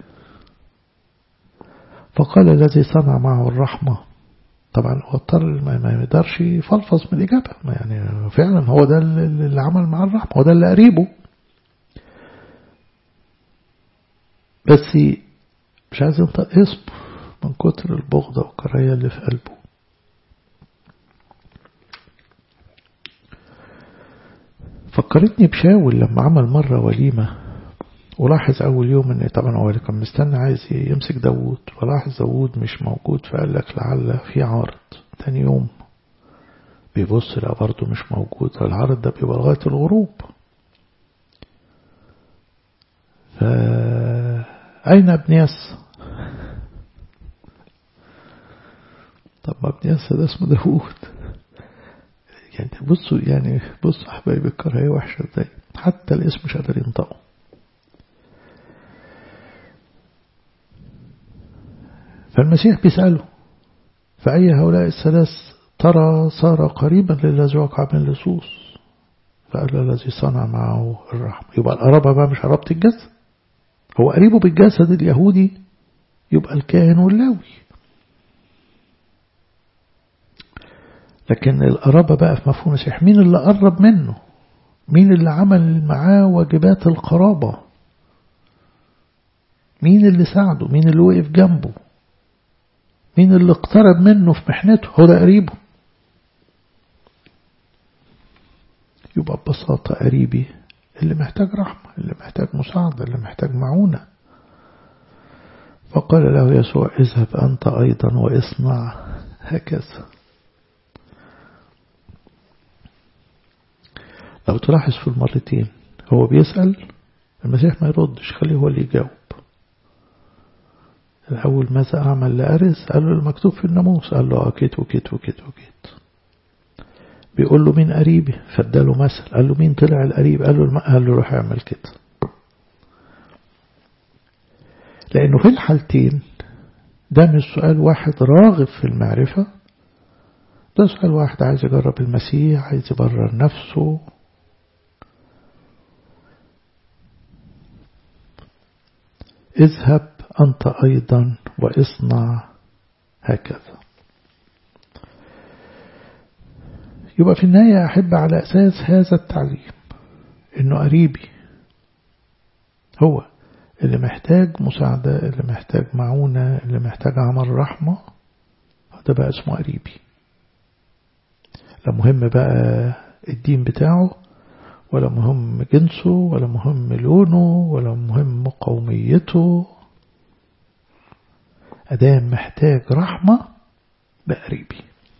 فقال الذي صنع معه الرحمة طبعا هو اضطر ما يقدرش يفلفظ من الإجابة يعني فعلا هو ده اللي عمل مع الرحمة هو ده اللي قريبه بس مش عايز ينطق اسمه من كتر البغضة والكراهية اللي في قلبه فكرتني بشاول لما عمل مرة وليمة ولاحظ أول يوم إن طبعا هو اللي كان مستنى عايز يمسك داوود ولاحظ داوود مش موجود فقال لك لعل في عارض تاني يوم بيبص لا برضه مش موجود العارض ده بيبقى لغاية الغروب فأين ابن يس طب ما ابن يس ده اسمه داوود يعني بصوا يعني بصوا حبايبي الكراهية وحشة ازاي حتى الاسم مش قادر ينطقه فالمسيح بيسأله فأي هؤلاء الثلاث ترى صار قريبا للذي وقع من اللصوص فقال الذي صنع معه الرحمة يبقى القرابة بقى مش قرابة الجسد هو قريبه بالجسد اليهودي يبقى الكاهن واللاوي لكن القرابة بقى في مفهوم المسيح مين اللي قرب منه مين اللي عمل معاه واجبات القرابة مين اللي ساعده مين اللي وقف جنبه مين اللي اقترب منه في محنته هو ده قريبه يبقى ببساطة قريبي اللي محتاج رحمة اللي محتاج مساعدة اللي محتاج معونة فقال له يسوع اذهب أنت أيضا واصنع هكذا لو تلاحظ في المرتين هو بيسأل المسيح ما يردش خليه هو اللي يجاوب الأول ماذا أعمل لأرز قال له المكتوب في الناموس قال له أكيد وكيت وكيت وكيت بيقول له مين قريبي فاداله مثل قال له مين طلع القريب قال له قال له روح اعمل كده لأنه في الحالتين ده مش سؤال واحد راغب في المعرفة ده سؤال واحد عايز يجرب المسيح عايز يبرر نفسه اذهب أنت أيضا واصنع هكذا يبقى في النهاية أحب على أساس هذا التعليم إنه قريبي هو اللي محتاج مساعدة اللي محتاج معونة اللي محتاج عمل رحمة ده بقى اسمه قريبي لا مهم بقى الدين بتاعه ولا مهم جنسه ولا مهم لونه ولا مهم قوميته أدام محتاج رحمة بقريبي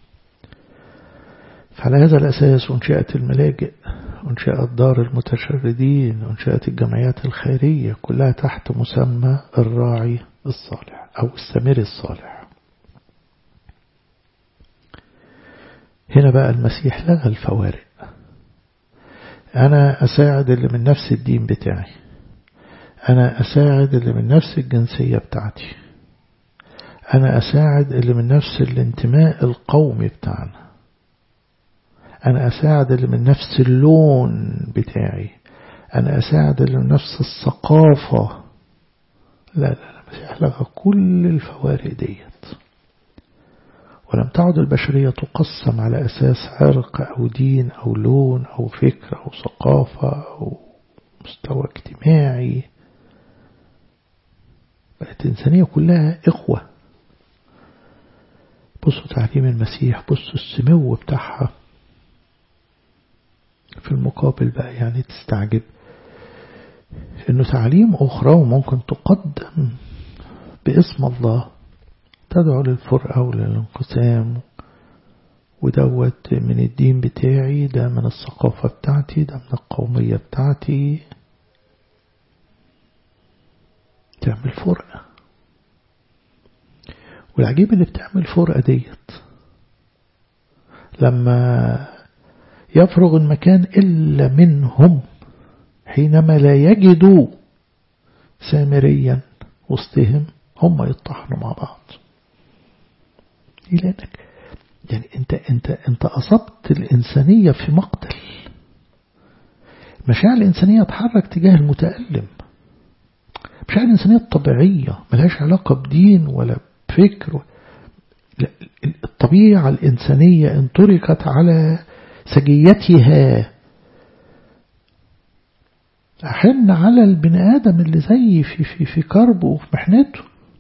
فعلى هذا الأساس أنشأت الملاجئ أنشأت دار المتشردين أنشأت الجمعيات الخيرية كلها تحت مسمى الراعي الصالح أو السمير الصالح هنا بقى المسيح لغى الفوارق أنا أساعد اللي من نفس الدين بتاعي أنا أساعد اللي من نفس الجنسية بتاعتي أنا أساعد اللي من نفس الانتماء القومي بتاعنا أنا أساعد اللي من نفس اللون بتاعي أنا أساعد اللي من نفس الثقافة لا لا لا المسيح لغى كل الفوارق ديت ولم تعد البشرية تقسم على أساس عرق أو دين أو لون أو فكر أو ثقافة أو مستوى اجتماعي بقت الإنسانية كلها إخوة بصوا تعليم المسيح بصوا السمو بتاعها في المقابل بقى يعني تستعجب انه تعليم اخرى وممكن تقدم باسم الله تدعو للفرقة وللانقسام ودوت من الدين بتاعي ده من الثقافة بتاعتي ده من القومية بتاعتي تعمل فرقة والعجيب اللي بتعمل فرقة ديت لما يفرغ المكان إلا منهم حينما لا يجدوا سامريا وسطهم هم يطحنوا مع بعض لأنك يعني انت انت انت أصبت الإنسانية في مقتل مشاعر الإنسانية تحرك تجاه المتألم مشاعر الإنسانية الطبيعية ملهاش علاقة بدين ولا بفكر الطبيعة الإنسانية ان تركت على سجيتها أحن على البني آدم اللي زي في في في كربه وفي محنته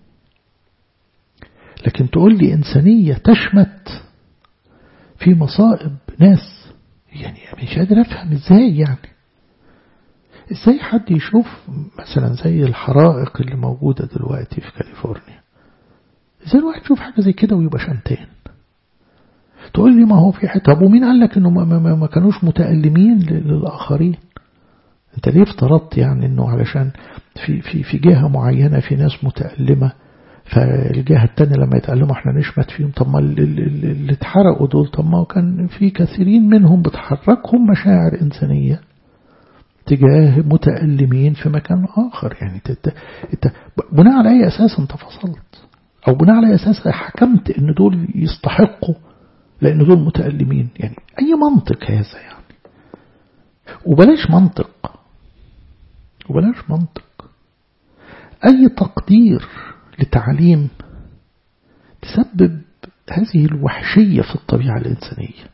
لكن تقول لي إنسانية تشمت في مصائب ناس يعني مش قادر أفهم إزاي يعني إزاي حد يشوف مثلا زي الحرائق اللي موجودة دلوقتي في كاليفورنيا إزاي الواحد يشوف حاجة زي كده ويبقى شمتان تقول لي ما هو في حته طب ومين قال لك انه ما, ما, ما كانوش متألمين للآخرين انت ليه افترضت يعني انه علشان في في في جهة معينة في ناس متألمة فالجهة التانية لما يتألموا احنا نشمت فيهم طب ما اللي اتحرقوا دول طب ما كان في كثيرين منهم بتحركهم مشاعر إنسانية تجاه متألمين في مكان آخر يعني انت بناء على أي أساس انت فصلت أو بناء على أساس حكمت ان دول يستحقوا لأن دول متألمين يعني أي منطق هذا يعني وبلاش منطق وبلاش منطق أي تقدير لتعليم تسبب هذه الوحشية في الطبيعة الإنسانية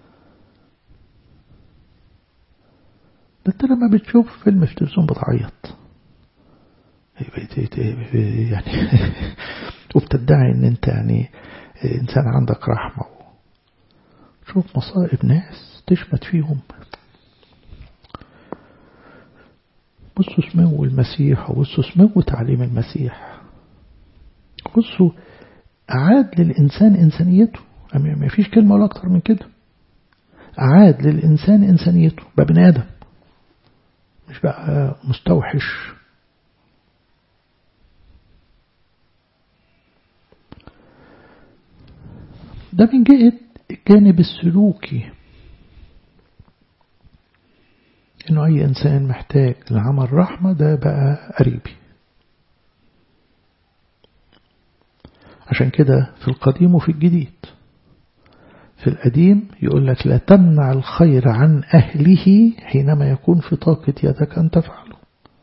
ده انت لما بتشوف فيلم في التلفزيون بتعيط يعني وبتدعي ان انت يعني انسان عندك رحمة شوف مصائب ناس تشمت فيهم بصوا سمو المسيح وبصوا سمو تعليم المسيح بصوا أعاد للإنسان إنسانيته ما فيش كلمة ولا أكتر من كده أعاد للإنسان إنسانيته بقى بني آدم مش بقى مستوحش ده من جهة الجانب السلوكي إنه أي إنسان محتاج لعمل رحمة ده بقى قريبي عشان كده في القديم وفي الجديد في القديم يقول لك لا تمنع الخير عن أهله حينما يكون في طاقة يدك أن تفعله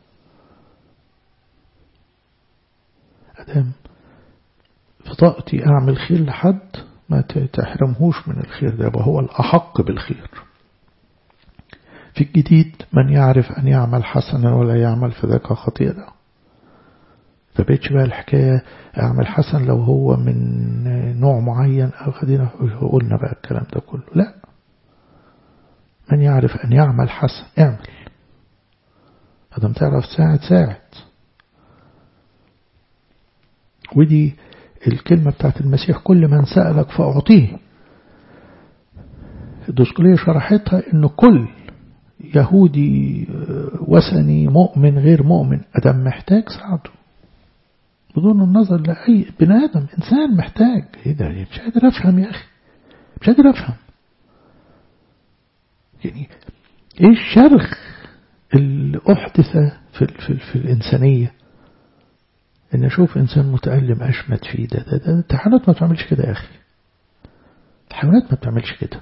أدام في طاقتي أعمل خير لحد ما تحرمهوش من الخير ده وهو الأحق بالخير في الجديد من يعرف أن يعمل حسنا ولا يعمل فذاك خطيئة له فبقتش بقى الحكاية أعمل حسن لو هو من نوع معين أو خدينا قلنا بقى الكلام ده كله لا من يعرف أن يعمل حسن اعمل أدم تعرف ساعد ساعد ودي الكلمة بتاعت المسيح كل من سألك فأعطيه الدسكولية شرحتها أنه كل يهودي وثني مؤمن غير مؤمن أدم محتاج ساعده بدون النظر لأي بني آدم إنسان محتاج إيه ده مش قادر أفهم يا أخي مش قادر أفهم يعني إيه الشرخ اللي أحدث في, في, في الإنسانية إن أشوف إنسان متألم أشمت فيه ده ده, ده الحيوانات ما بتعملش كده يا أخي الحيوانات ما بتعملش كده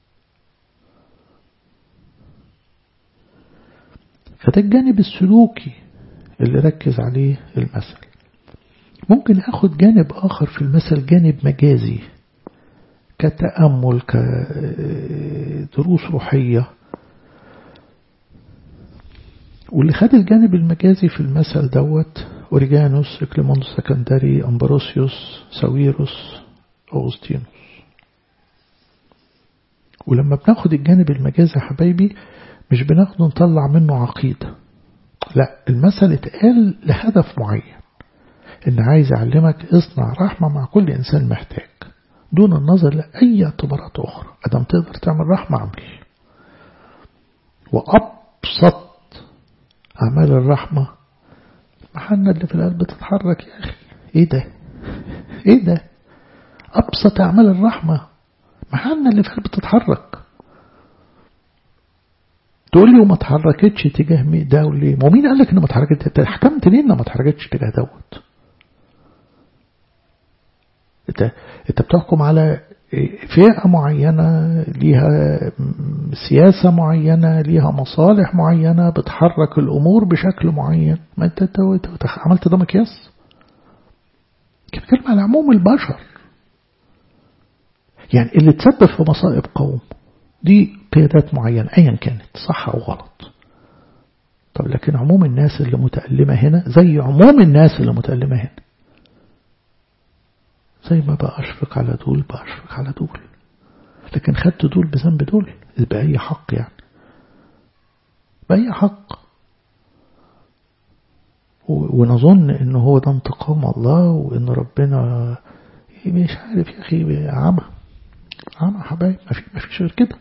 فده الجانب السلوكي اللي ركز عليه المثل ممكن أخذ جانب آخر في المثل جانب مجازي كتأمل كدروس روحية واللي خد الجانب المجازي في المثل دوت أوريجانوس إكليمون سكندري أمبروسيوس ساويروس أغسطينوس ولما بناخد الجانب المجازي يا حبايبي مش بناخده نطلع منه عقيدة لا المثل اتقال لهدف معين إن عايز أعلمك اصنع رحمة مع كل إنسان محتاج دون النظر لأي اعتبارات أخرى أدم تقدر تعمل رحمة اعمل وأبسط أعمال الرحمة محنة اللي في القلب تتحرك يا أخي إيه ده إيه ده أبسط أعمال الرحمة محنة اللي في القلب تتحرك تقول لي وما اتحركتش تجاه مين ده وليه ما مين قال لك ان ما اتحركتش انت حكمت ليه انها ما اتحركتش تجاه دوت انت انت بتحكم على فئة معينة ليها سياسة معينة ليها مصالح معينة بتحرك الأمور بشكل معين ما انت عملت ده مقياس بتكلم على عموم البشر يعني اللي تسبب في مصائب قوم دي قيادات معينة أيا كانت صح أو غلط طب لكن عموم الناس اللي متألمة هنا زي عموم الناس اللي متألمة هنا زي ما بقى أشفق على دول بأشفق على دول لكن خدت دول بذنب دول بأي حق يعني بأي حق ونظن ان هو ده انتقام الله وان ربنا مش عارف يا اخي عمى عمى حبايب ما في ما فيش غير كده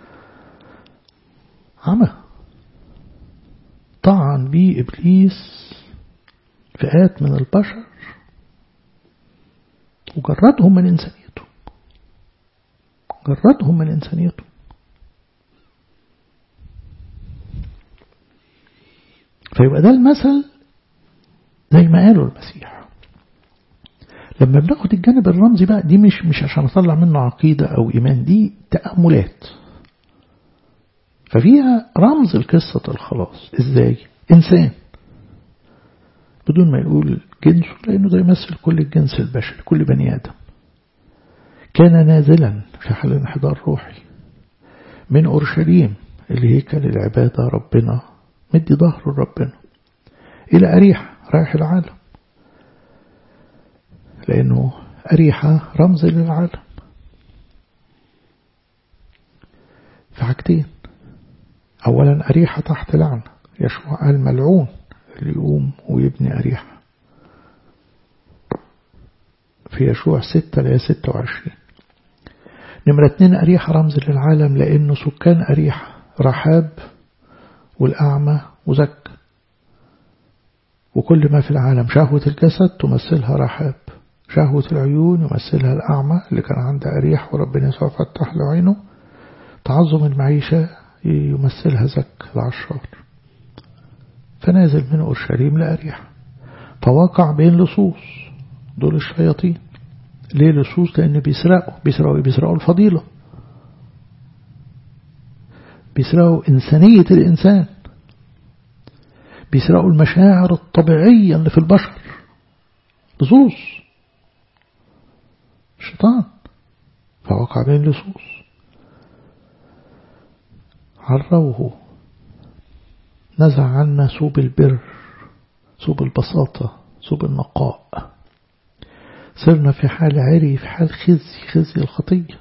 عمى طعن بيه ابليس فئات من البشر وجردهم من إنسانيته جردهم من إنسانيته فيبقى ده المثل زي ما قالوا المسيح لما بناخد الجانب الرمزي بقى دي مش مش عشان اطلع منه عقيدة او ايمان دي تأملات ففيها رمز القصة الخلاص ازاي انسان بدون ما يقول جنسه لأنه ده يمثل كل الجنس البشري كل بني آدم كان نازلا في حال انحدار روحي من أورشليم اللي هيكل العبادة ربنا مدي ظهره لربنا إلى أريحة رايح العالم لأنه أريحة رمز للعالم في حاجتين أولا أريحة تحت لعنة يشوع قال ملعون اللي يقوم ويبني أريحة في يشوع ستة ليا ستة وعشرين نمرة اتنين أريحة رمز للعالم لأنه سكان أريحة رحاب والأعمى وزك وكل ما في العالم شهوة الجسد تمثلها رحاب شهوة العيون يمثلها الأعمى اللي كان عنده أريح وربنا يسوع فتح له عينه تعظم المعيشة يمثلها زك العشار فنازل من أورشليم لأريح فوقع بين لصوص دول الشياطين ليه لصوص لأن بيسرقوا بيسرقوا بيسرقوا الفضيلة بيسرقوا إنسانية الإنسان بيسرقوا المشاعر الطبيعية اللي في البشر لصوص الشيطان فوقع بين لصوص عروه نزع عنا سوب البر سوب البساطة سوب النقاء صرنا في حال عري في حال خزي خزي الخطية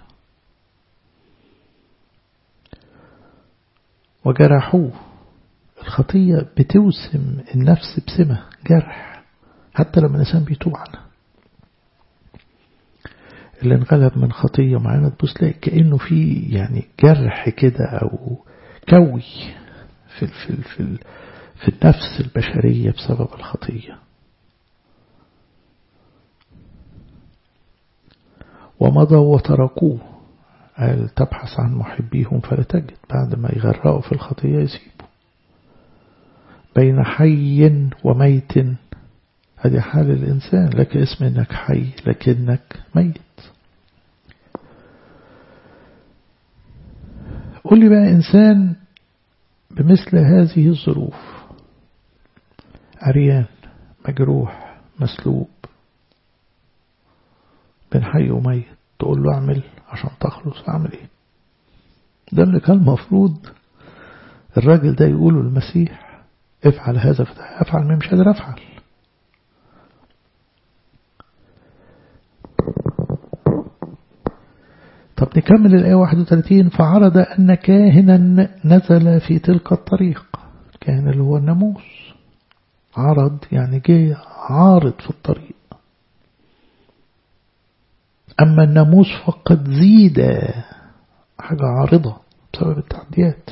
وجرحوه الخطية بتوسم النفس بسمة جرح حتى لما الإنسان بيتوب عنها اللي انغلب من خطية معانا تبص تلاقي كأنه في يعني جرح كده أو كوي في في في في النفس البشرية بسبب الخطية ومضوا وتركوه قال تبحث عن محبيهم فلا تجد بعد ما يغرقوا في الخطية يسيبوا بين حي وميت هذه حال الإنسان لك اسم إنك حي لكنك ميت قل لي بقى إنسان بمثل هذه الظروف عريان مجروح مسلوب بين حي وميت تقول له اعمل عشان تخلص اعمل ايه ده اللي كان المفروض الراجل ده يقوله المسيح افعل هذا افعل ما مش قادر افعل طب نكمل الآية 31 فعرض أن كاهنا نزل في تلك الطريق كاهن اللي هو الناموس عرض يعني جه عارض في الطريق أما الناموس فقد زيد حاجة عارضة بسبب التعديات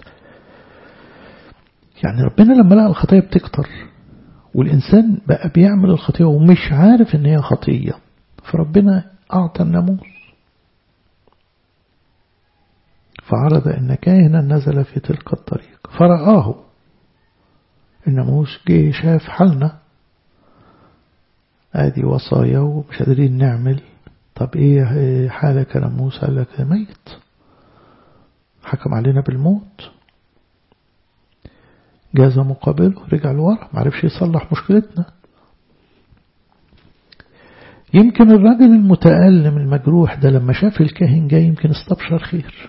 يعني ربنا لما لقى الخطية بتكتر والإنسان بقى بيعمل الخطية ومش عارف إن هي خطية فربنا أعطى الناموس فعرض أن كاهنا نزل في تلك الطريق فرآه الناموس جه شاف حالنا ادي وصايا ومش قادرين نعمل طب ايه حالك يا ناموس قال لك ميت حكم علينا بالموت جاز مقابله رجع لورا معرفش يصلح مشكلتنا يمكن الراجل المتألم المجروح ده لما شاف الكاهن جاي يمكن استبشر خير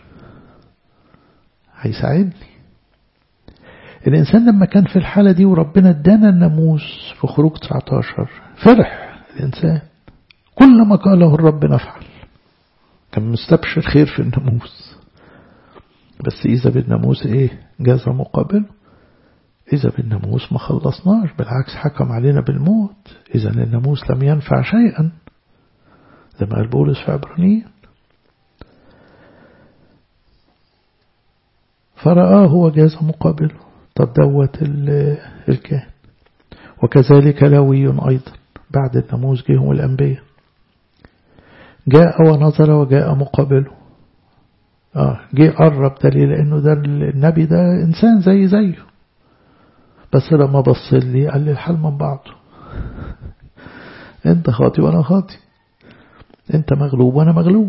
هيساعدني الإنسان لما كان في الحالة دي وربنا ادانا الناموس في خروج 19 فرح الإنسان كل ما قاله الرب نفعل كان مستبشر خير في الناموس بس إذا بالناموس إيه جاز مقابله إذا بالناموس ما خلصناش بالعكس حكم علينا بالموت إذا الناموس لم ينفع شيئا زي ما قال بولس في عبرانيين فرآه وجاز مقابله طب دوت الكاهن وكذلك لاوي أيضا بعد الناموس جيهم الأنبياء جاء ونظر وجاء مقابله آه جه قرب دليل لأنه ده النبي ده إنسان زي زيه بس لما بص لي قال لي الحال من بعضه انت خاطي وانا خاطي انت مغلوب وانا مغلوب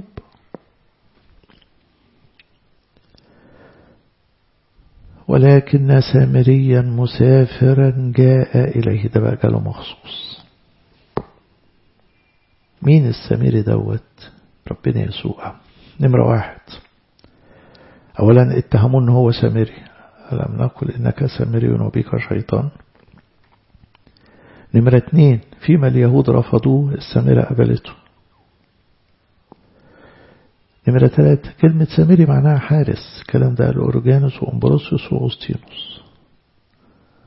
ولكن سامريا مسافرا جاء إليه ده بقى جاله مخصوص مين السامري دوت ربنا يسوع نمرة واحد أولا اتهموا أنه هو سامري ألم نقل إنك سامري وبك شيطان نمرة اتنين فيما اليهود رفضوه السامرة قبلته نمرة ثلاثة كلمة سامري معناها حارس الكلام ده قاله أورجانوس وأمبروسيوس وأوستينوس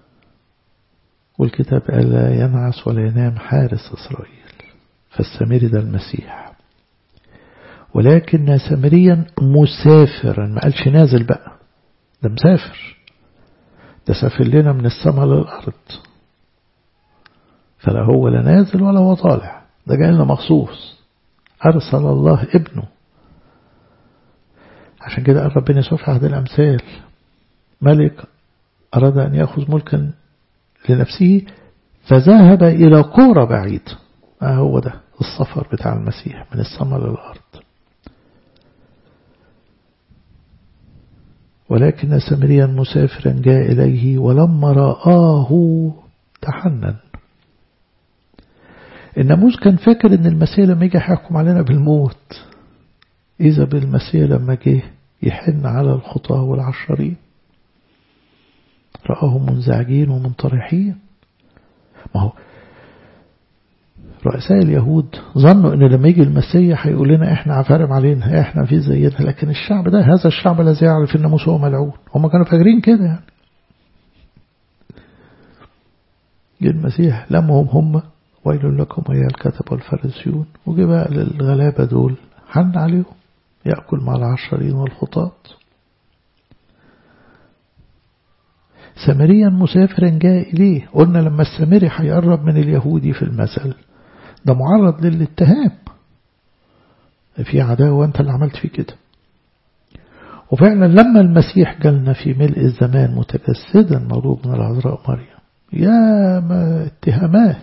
والكتاب قال لا ينعس ولا ينام حارس إسرائيل فالسامري ده المسيح ولكن سامريا مسافرا ما قالش نازل بقى ده مسافر ده سافر لنا من السماء للأرض فلا هو لا نازل ولا هو طالع ده جاي لنا مخصوص أرسل الله ابنه عشان كده قال ربنا يسوع في عهد الأمثال ملك أراد أن يأخذ ملكا لنفسه فذهب إلى قرى بعيد ما هو ده السفر بتاع المسيح من السماء للأرض ولكن سمريا مسافرا جاء إليه ولما رآه تحنن الناموس كان فاكر ان المسيح لما يجي هيحكم علينا بالموت إذا بالمسيح لما جه يحن على الخطاة والعشرين رآهم منزعجين ومنطرحين ما هو رؤساء اليهود ظنوا ان لما يجي المسيح هيقول لنا احنا عفارم علينا احنا في زينا لكن الشعب ده هذا الشعب الذي يعرف الناموس هو ملعون هم كانوا فاكرين كده يعني جه المسيح لمهم هم ويل لكم ايها الكتب والفريسيون وجه بقى للغلابة دول حن عليهم يأكل مع العشرين والخطاة سامريا مسافرا جاء إليه قلنا لما السامري هيقرب من اليهودي في المثل ده معرض للاتهام في عداوة وانت اللي عملت فيه كده وفعلا لما المسيح جالنا في ملء الزمان متجسدا مولود من العذراء مريم يا ما اتهامات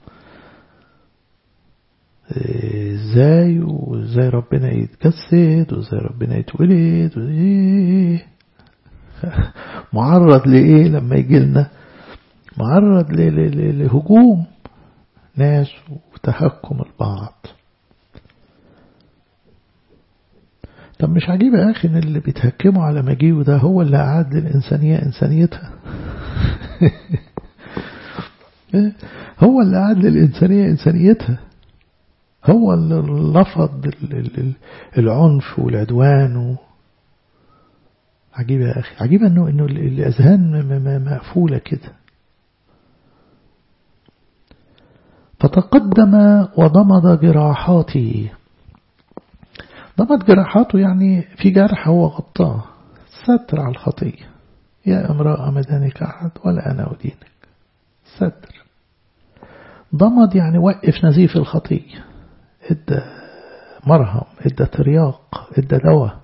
ازاي وازاي ربنا يتجسد وازاي ربنا يتولد وايه معرض لايه لما يجي لنا معرض لهجوم ناس وتهكم البعض طب مش عجيب يا أخي إن اللي بيتهكموا على مجيئه ده هو اللي أعاد للإنسانية إنسانيتها هو اللي أعاد للإنسانية إنسانيتها هو اللي رفض العنف والعدوان و... عجيب يا أخي عجيب أنه, إنه الأذهان مقفولة كده فتقدم وضمد جراحاته ضمد جراحاته يعني في جرح هو غطاه ستر على الخطية يا امرأة مدانك أحد ولا أنا أدينك ستر ضمد يعني وقف نزيف الخطية ادى مرهم ادى ترياق ادى دواء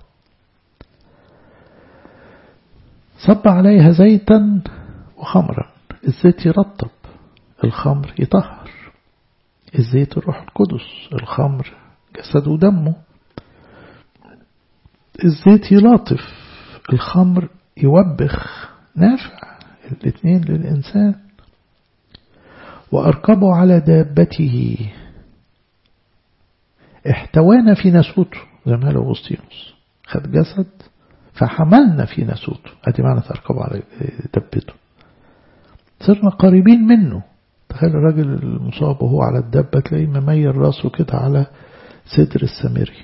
صب عليها زيتا وخمرا الزيت يرطب الخمر يطهر الزيت الروح القدس الخمر جسد ودمه الزيت يلاطف الخمر يوبخ نافع الاثنين للإنسان وأركبه على دابته احتوانا في نسوته زي ما قال أغسطينوس خد جسد فحملنا في نسوته ادي معنى تركبه على دبته صرنا قريبين منه تخيل الراجل المصاب وهو على الدبة تلاقيه مميل راسه كده على صدر السامري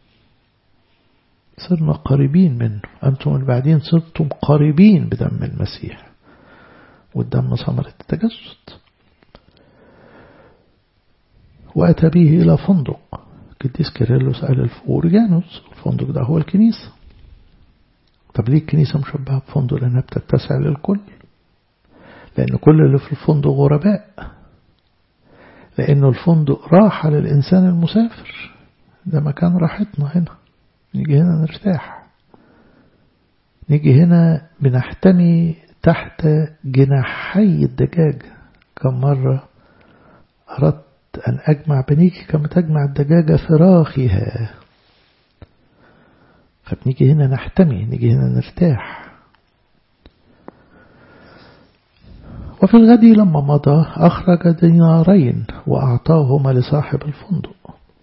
صرنا قريبين منه أنتم البعدين صرتم قريبين بدم المسيح والدم ثمرة التجسد وأتى به إلى فندق قديس كيرلس قال الفورجانوس الفندق ده هو الكنيسة طب ليه الكنيسة مشبهة بفندق لأنها بتتسع للكل لأن كل اللي في الفندق غرباء لأنه الفندق راحة للإنسان المسافر ده مكان راحتنا هنا نيجي هنا نرتاح نيجي هنا بنحتمي تحت جناحي الدجاج كم مرة أردت أن أجمع بنيك كما تجمع الدجاجة فراخها فبنيجي هنا نحتمي نيجي هنا نرتاح وفي الغد لما مضى أخرج دينارين وأعطاهما لصاحب الفندق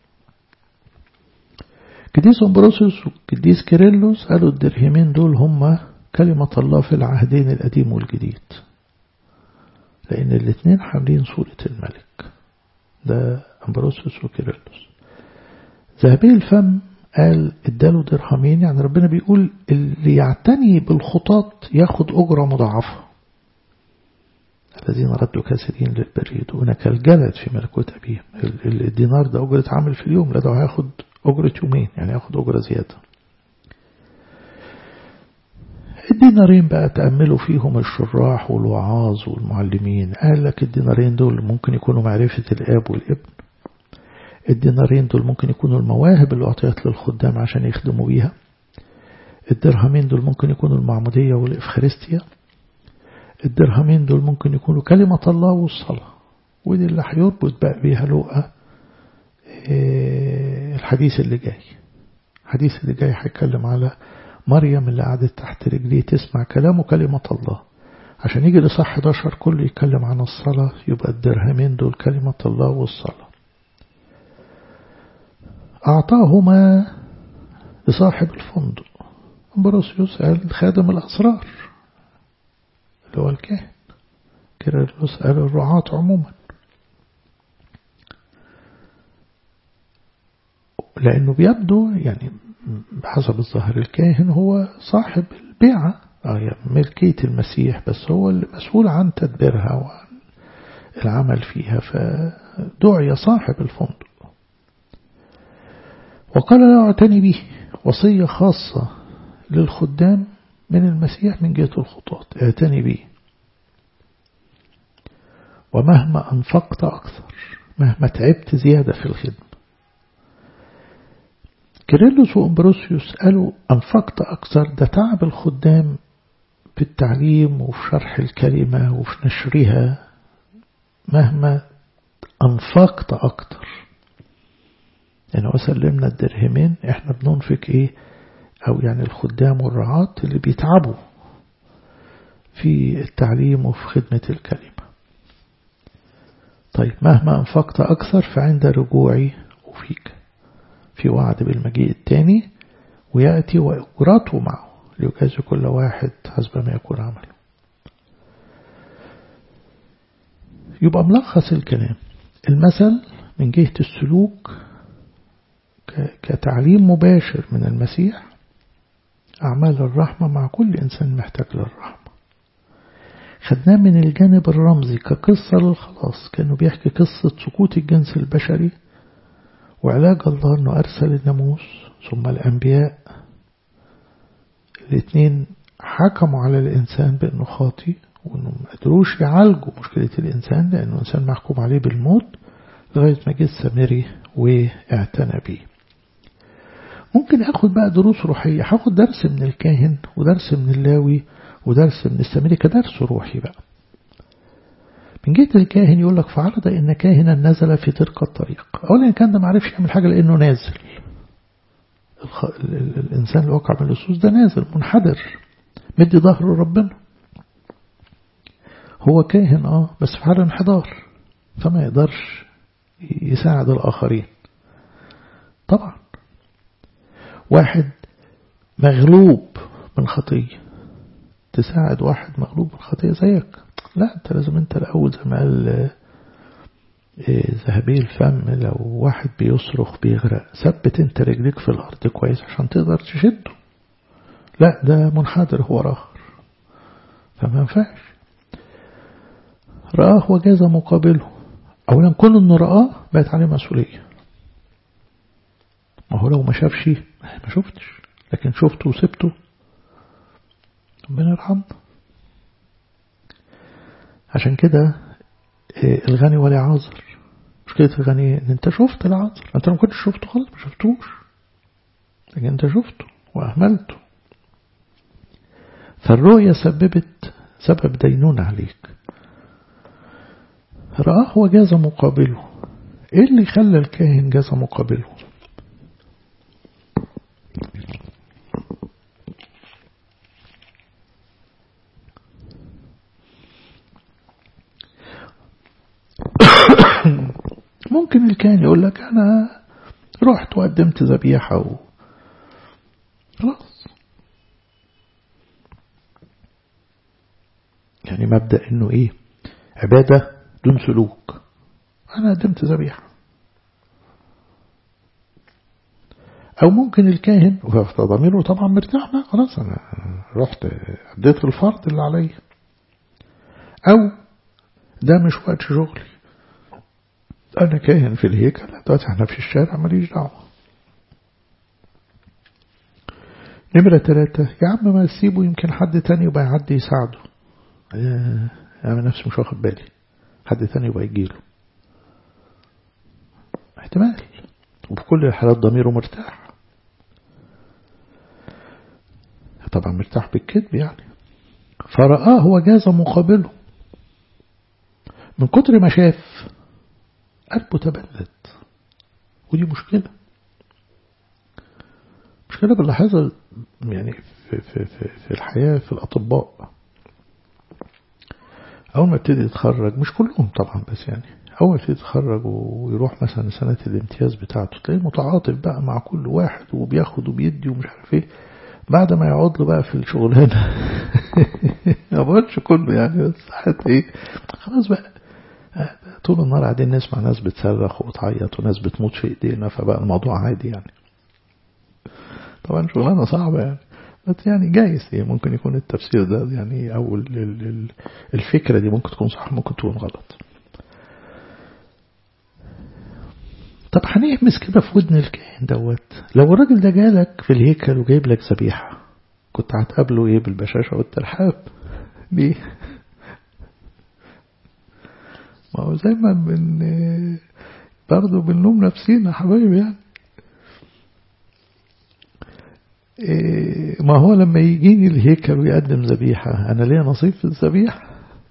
قديس أمبروسيوس وقديس كيرلس قالوا الدرهمين دول هما كلمة الله في العهدين القديم والجديد لأن الاثنين حاملين صورة الملك ده أمبروسيوس وكيرلس ذهبي الفم قال اداله درهمين يعني ربنا بيقول اللي يعتني بالخطاط ياخد أجرة مضاعفة الذين ردوا كثيرين للبر يدعون كالجلد في ملكوت أبيهم الدينار ده أجرة عمل في اليوم لا ده هياخد أجرة يومين يعني هياخد أجرة زيادة الدينارين بقى تأملوا فيهم الشراح والوعاظ والمعلمين قال لك الدينارين دول ممكن يكونوا معرفة الآب والابن الدينارين دول ممكن يكونوا المواهب اللي أعطيت للخدام عشان يخدموا بيها الدرهمين دول ممكن يكونوا المعمودية والإفخارستيا الدرهمين دول ممكن يكونوا كلمة الله والصلاة ودي اللي هيربط بقى بيها لقى الحديث اللي جاي الحديث اللي جاي هيتكلم على مريم اللي قعدت تحت رجليه تسمع كلامه كلمة الله عشان يجي لصح 11 كله يتكلم عن الصلاة يبقى الدرهمين دول كلمة الله والصلاة أعطاهما لصاحب الفندق أمبروسيوس قال خادم الأسرار اللي هو الكاهن كيرلس قال الرعاة عموما لأنه بيبدو يعني بحسب الظاهر الكاهن هو صاحب البيعة ملكية المسيح بس هو المسؤول عن تدبيرها وعن العمل فيها فدعي صاحب الفندق وقال لا اعتني به وصية خاصة للخدام من المسيح من جهة الخطاة اعتني به ومهما أنفقت أكثر مهما تعبت زيادة في الخدمة كيرلس وأمبروسيوس قالوا أنفقت أكثر ده تعب الخدام في التعليم وفي شرح الكلمة وفي نشرها مهما أنفقت أكثر يعني وسلمنا الدرهمين احنا بننفق ايه او يعني الخدام والرعاة اللي بيتعبوا في التعليم وفي خدمة الكلمة طيب مهما أنفقت أكثر فعند رجوعي أفيك في وعد بالمجيء الثاني ويأتي وأجرته معه ليجازي كل واحد حسب ما يكون عمله يبقى ملخص الكلام المثل من جهة السلوك كتعليم مباشر من المسيح أعمال الرحمة مع كل إنسان محتاج للرحمة خدناه من الجانب الرمزي كقصة للخلاص كانوا بيحكي قصة سقوط الجنس البشري وعلاج الله أنه أرسل الناموس ثم الأنبياء الاثنين حكموا على الإنسان بأنه خاطي وأنه ما قدروش يعالجوا مشكلة الإنسان لأنه إنسان محكوم عليه بالموت لغاية ما جه السامري واعتنى بيه ممكن أخد بقى دروس روحية هاخد درس من الكاهن ودرس من اللاوي ودرس من السامري كدرس روحي بقى من جهة الكاهن يقول لك فعرض إن كاهنا نزل في تلك الطريق أولا كان ده معرفش يعمل حاجة لأنه نازل الخ... الإنسان اللي وقع من اللصوص ده نازل منحدر مدي ظهره لربنا هو كاهن اه بس في حال انحدار فما يقدرش يساعد الآخرين طبعا واحد مغلوب من خطية تساعد واحد مغلوب من خطية زيك لا انت لازم انت الأول زي ما قال ذهبي الفم لو واحد بيصرخ بيغرق ثبت انت رجليك في الأرض كويس عشان تقدر تشده لا ده منحدر هو آخر فما ينفعش رآه وجاز مقابله أولا كل إنه رآه بقت عليه مسؤولية ما هو لو ما شافش ما شفتش لكن شفته وسبته ربنا يرحمنا عشان كده الغني ولا عاذر مشكلة الغني ان انت شفت العذر انت ما كنتش شفته خالص ما شفتوش لكن انت شفته واهملته فالرؤية سببت سبب دينون عليك رآه وجاز مقابله ايه اللي خلى الكاهن جاز مقابله ممكن الكاهن يقول لك أنا رحت وقدمت ذبيحة و... خلاص يعني مبدأ إنه إيه عبادة دون سلوك أنا قدمت ذبيحة أو ممكن الكاهن ضميره طبعا مرتاح بقى خلاص أنا رحت أديت الفرض اللي عليا أو ده مش وقت شغلي أنا كاهن في الهيكل دلوقتي احنا في الشارع ماليش دعوة نمرة ثلاثة يا عم ما تسيبه يمكن حد تاني يبقى يعدي يساعده أنا نفسي مش واخد بالي حد تاني يبقى يجيله احتمال وفي كل الحالات ضميره مرتاح طبعا مرتاح بالكذب يعني فرآه وجاز مقابله من كتر ما شاف قلبه تبلد ودي مشكلة مشكلة بنلاحظها يعني في, في, في, في الحياة في الأطباء أول ما ابتدي يتخرج مش كلهم طبعا بس يعني أول ما ابتدي يتخرج ويروح مثلا سنة الامتياز بتاعته تلاقيه متعاطف بقى مع كل واحد وبياخد وبيدي ومش عارف ايه بعد ما يقعد له بقى في الشغلانة ما بقولش كله يعني بس حتى ايه خلاص بقى طول النهار قاعدين نسمع ناس بتصرخ وتعيط وناس بتموت في ايدينا فبقى الموضوع عادي يعني طبعا شغلانة صعبة يعني بس يعني جايز هي ممكن يكون التفسير ده يعني أو الفكرة دي ممكن تكون صح ممكن تكون غلط طب هنهمس كده في ودن الكاهن دوت لو الراجل ده جالك في الهيكل وجايب لك ذبيحة كنت هتقابله ايه بالبشاشة والترحاب ليه ما هو زي ما بن برضه بنلوم نفسينا حبايبي يعني إيه ما هو لما يجيني الهيكل ويقدم ذبيحة أنا ليا نصيب في الذبيحة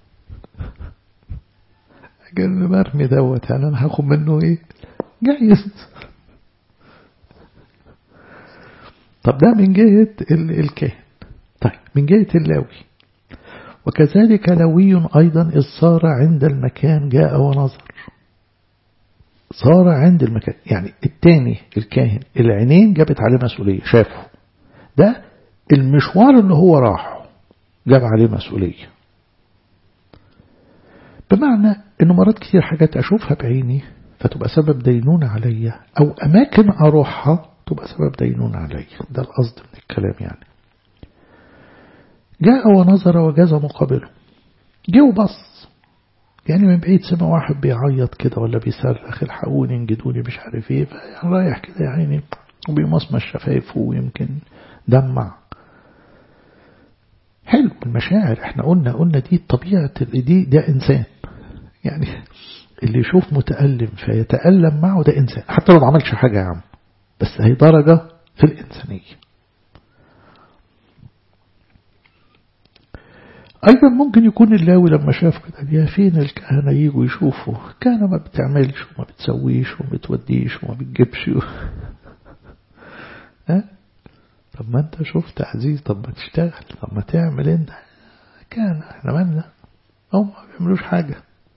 قال برمي دوت يعني أنا هاخد منه إيه جايز طب ده من جهة الكاهن طيب من جهة اللاوي وكذلك لوي أيضا إذ صار عند المكان جاء ونظر صار عند المكان يعني التاني الكاهن العينين جابت عليه مسؤولية شافه ده المشوار اللي هو راحه جاب عليه مسؤولية بمعنى انه مرات كتير حاجات اشوفها بعيني فتبقى سبب دينونة عليا او اماكن اروحها تبقى سبب دينونة عليا ده القصد من الكلام يعني جاء ونظر وجاز مقابله جه وبص يعني من بعيد سمع واحد بيعيط كده ولا بيصرخ الحقوني انجدوني مش عارف ايه فيعني رايح كده يا عيني وبيمصمص شفايفه ويمكن دمع حلو المشاعر احنا قلنا قلنا دي طبيعة دي ده انسان يعني اللي يشوف متألم فيتألم معه ده انسان حتى لو ما عملش حاجة يا عم بس هي درجة في الإنسانية أيضا ممكن يكون اللاوي لما شاف كده يا فين الكهنة يجوا يشوفوا كان ما بتعملش وما بتسويش وما بتوديش وما بتجيبش و... ها طب ما انت شفت عزيز طب ما تشتغل طب ما تعمل انت كان احنا مالنا هم ما بيعملوش حاجة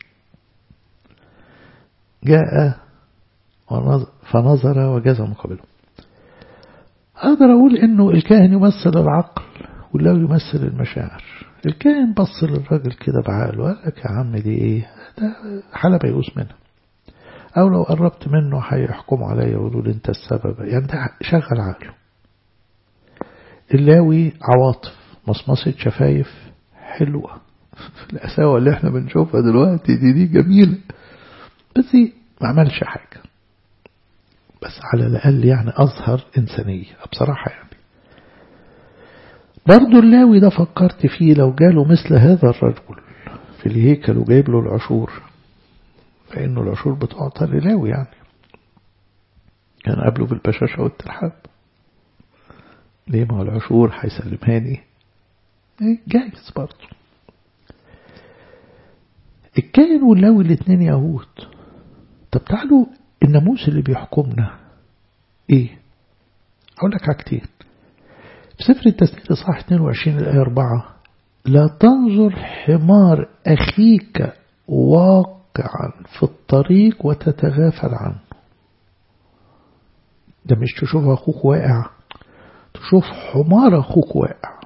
جاء فنظر وجاز مقابله أقدر أقول إنه الكاهن يمثل العقل واللاوي يمثل المشاعر الكاهن بص للراجل كده بعقله قال لك يا عم دي ايه ده حالة بيقوس منها او لو قربت منه هيحكموا عليا يقولوا لي انت السبب يعني ده شغل عقله اللاوي عواطف مصمصة شفايف حلوة في القساوة اللي احنا بنشوفها دلوقتي دي دي جميلة بس ما عملش حاجة بس على الأقل يعني أظهر إنسانية بصراحة يعني برضو اللاوي ده فكرت فيه لو جاله مثل هذا الرجل في الهيكل وجايب له العشور فإنه العشور بتعطى للاوي يعني كان قبله بالبشاشة والترحاب ليه ما هو العشور هيسلمهاني جايز برضو الكائن واللاوي الاثنين يهود طب تعالوا الناموس اللي بيحكمنا ايه اقول لك حاجتين في سفر التسنيد صح 22 الآية 4 لا تنظر حمار أخيك واقعا في الطريق وتتغافل عنه ده مش تشوف أخوك واقع تشوف حمار أخوك واقع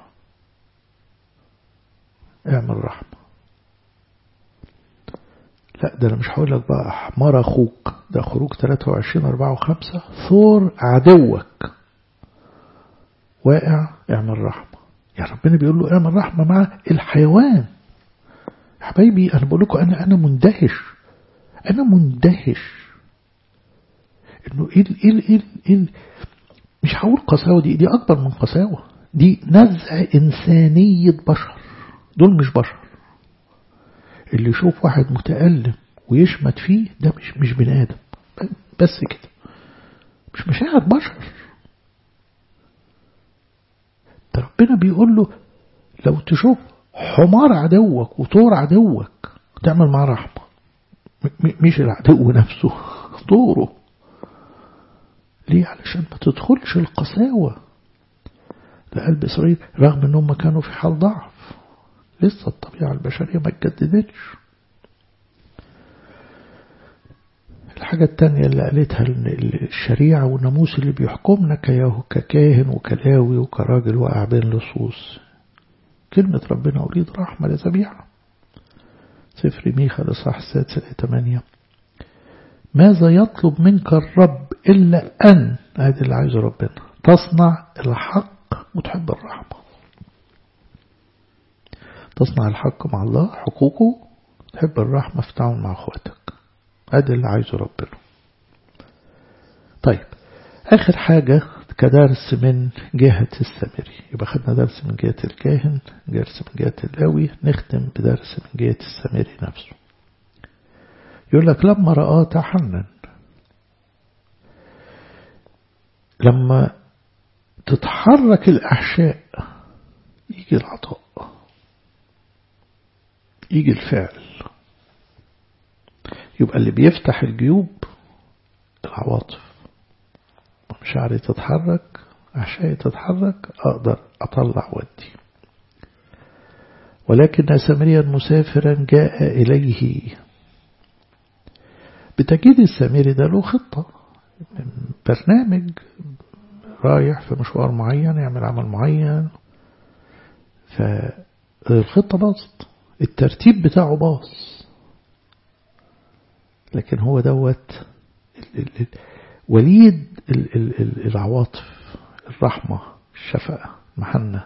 اعمل رحمة لا ده أنا مش هقول لك بقى حمار أخوك ده خروج 23 4 و5 ثور عدوك واقع اعمل رحمة يعني ربنا بيقول له اعمل رحمة مع الحيوان حبايبي أنا بقول لكم أنا أنا مندهش أنا مندهش إنه إيه إيه إيه إيه مش هقول قساوة دي دي أكبر من قساوة دي نزع إنسانية بشر دول مش بشر اللي يشوف واحد متألم ويشمت فيه ده مش مش بني آدم بس كده مش مشاعر بشر ده ربنا بيقول له لو تشوف حمار عدوك وطور عدوك تعمل معاه رحمة مش العدو نفسه طوره ليه علشان ما تدخلش القساوة لقلب إسرائيل رغم أنهم كانوا في حال ضعف لسه الطبيعة البشرية ما اتجددتش الحاجة التانية اللي قالتها الشريعة والناموس اللي بيحكمنا ككاهن وكلاوي وكراجل واقع بين لصوص كلمة ربنا أريد رحمة لذبيحة سفر ميخا الإصحاح السادس الآية 8 ماذا يطلب منك الرب إلا أن هذا اللي عايزه ربنا تصنع الحق وتحب الرحمة تصنع الحق مع الله حقوقه تحب الرحمة في التعامل مع أخواتك هذا اللي عايزه ربنا طيب آخر حاجة كدرس من جهة السامري يبقى خدنا درس من جهة الكاهن درس من جهة اللاوي نختم بدرس من جهة السامري نفسه يقول لك لما رآه تحنن لما تتحرك الأحشاء يجي العطاء يجي الفعل يبقى اللي بيفتح الجيوب العواطف مشاعري تتحرك أحشائي تتحرك أقدر أطلع ودي ولكن سامريا مسافرا جاء إليه بتجديد السامري ده له خطة برنامج رايح في مشوار معين يعمل عمل معين فالخطة باظت الترتيب بتاعه باظ لكن هو دوت وليد العواطف الرحمة الشفقة المحنة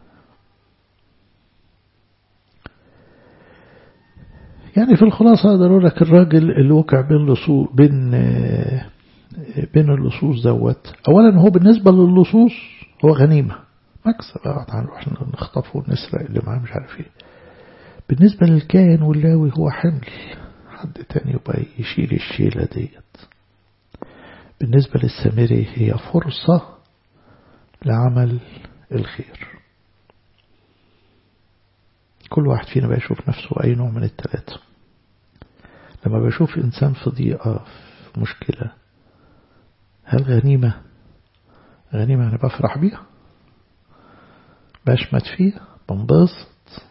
يعني في الخلاصة أقدر أقول لك الراجل اللي وقع بين لصوص بين بين اللصوص دوت أولا هو بالنسبة للصوص هو غنيمة مكسب هنروح نخطفه ونسرق اللي معاه مش عارف ايه بالنسبة للكائن واللاوي هو حمل حد تاني يبقى يشيل الشيلة ديت بالنسبة للسامري هي فرصة لعمل الخير كل واحد فينا بيشوف نفسه أي نوع من الثلاثة لما بشوف إنسان في ضيقة في مشكلة هل غنيمة غنيمة أنا بفرح بيها بشمت فيها بنبسط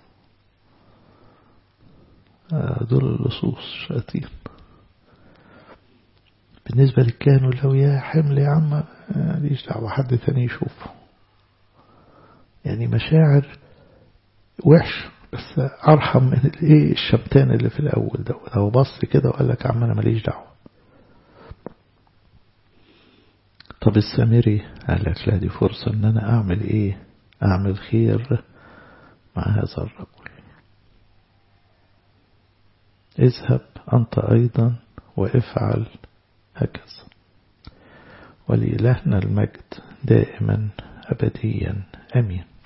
دول اللصوص شياطين بالنسبة للكانوا لو يا حمل يا عم ليش دعوة حد ثاني يشوفه يعني مشاعر وحش بس أرحم من الايه الشمتان اللي في الأول ده هو بص كده وقال لك عم أنا ماليش دعوة طب السامري قال لك لا دي فرصة ان انا اعمل ايه اعمل خير مع هذا الرجل اذهب انت ايضا وافعل هكذا ولإلهنا المجد دائما أبديا أمين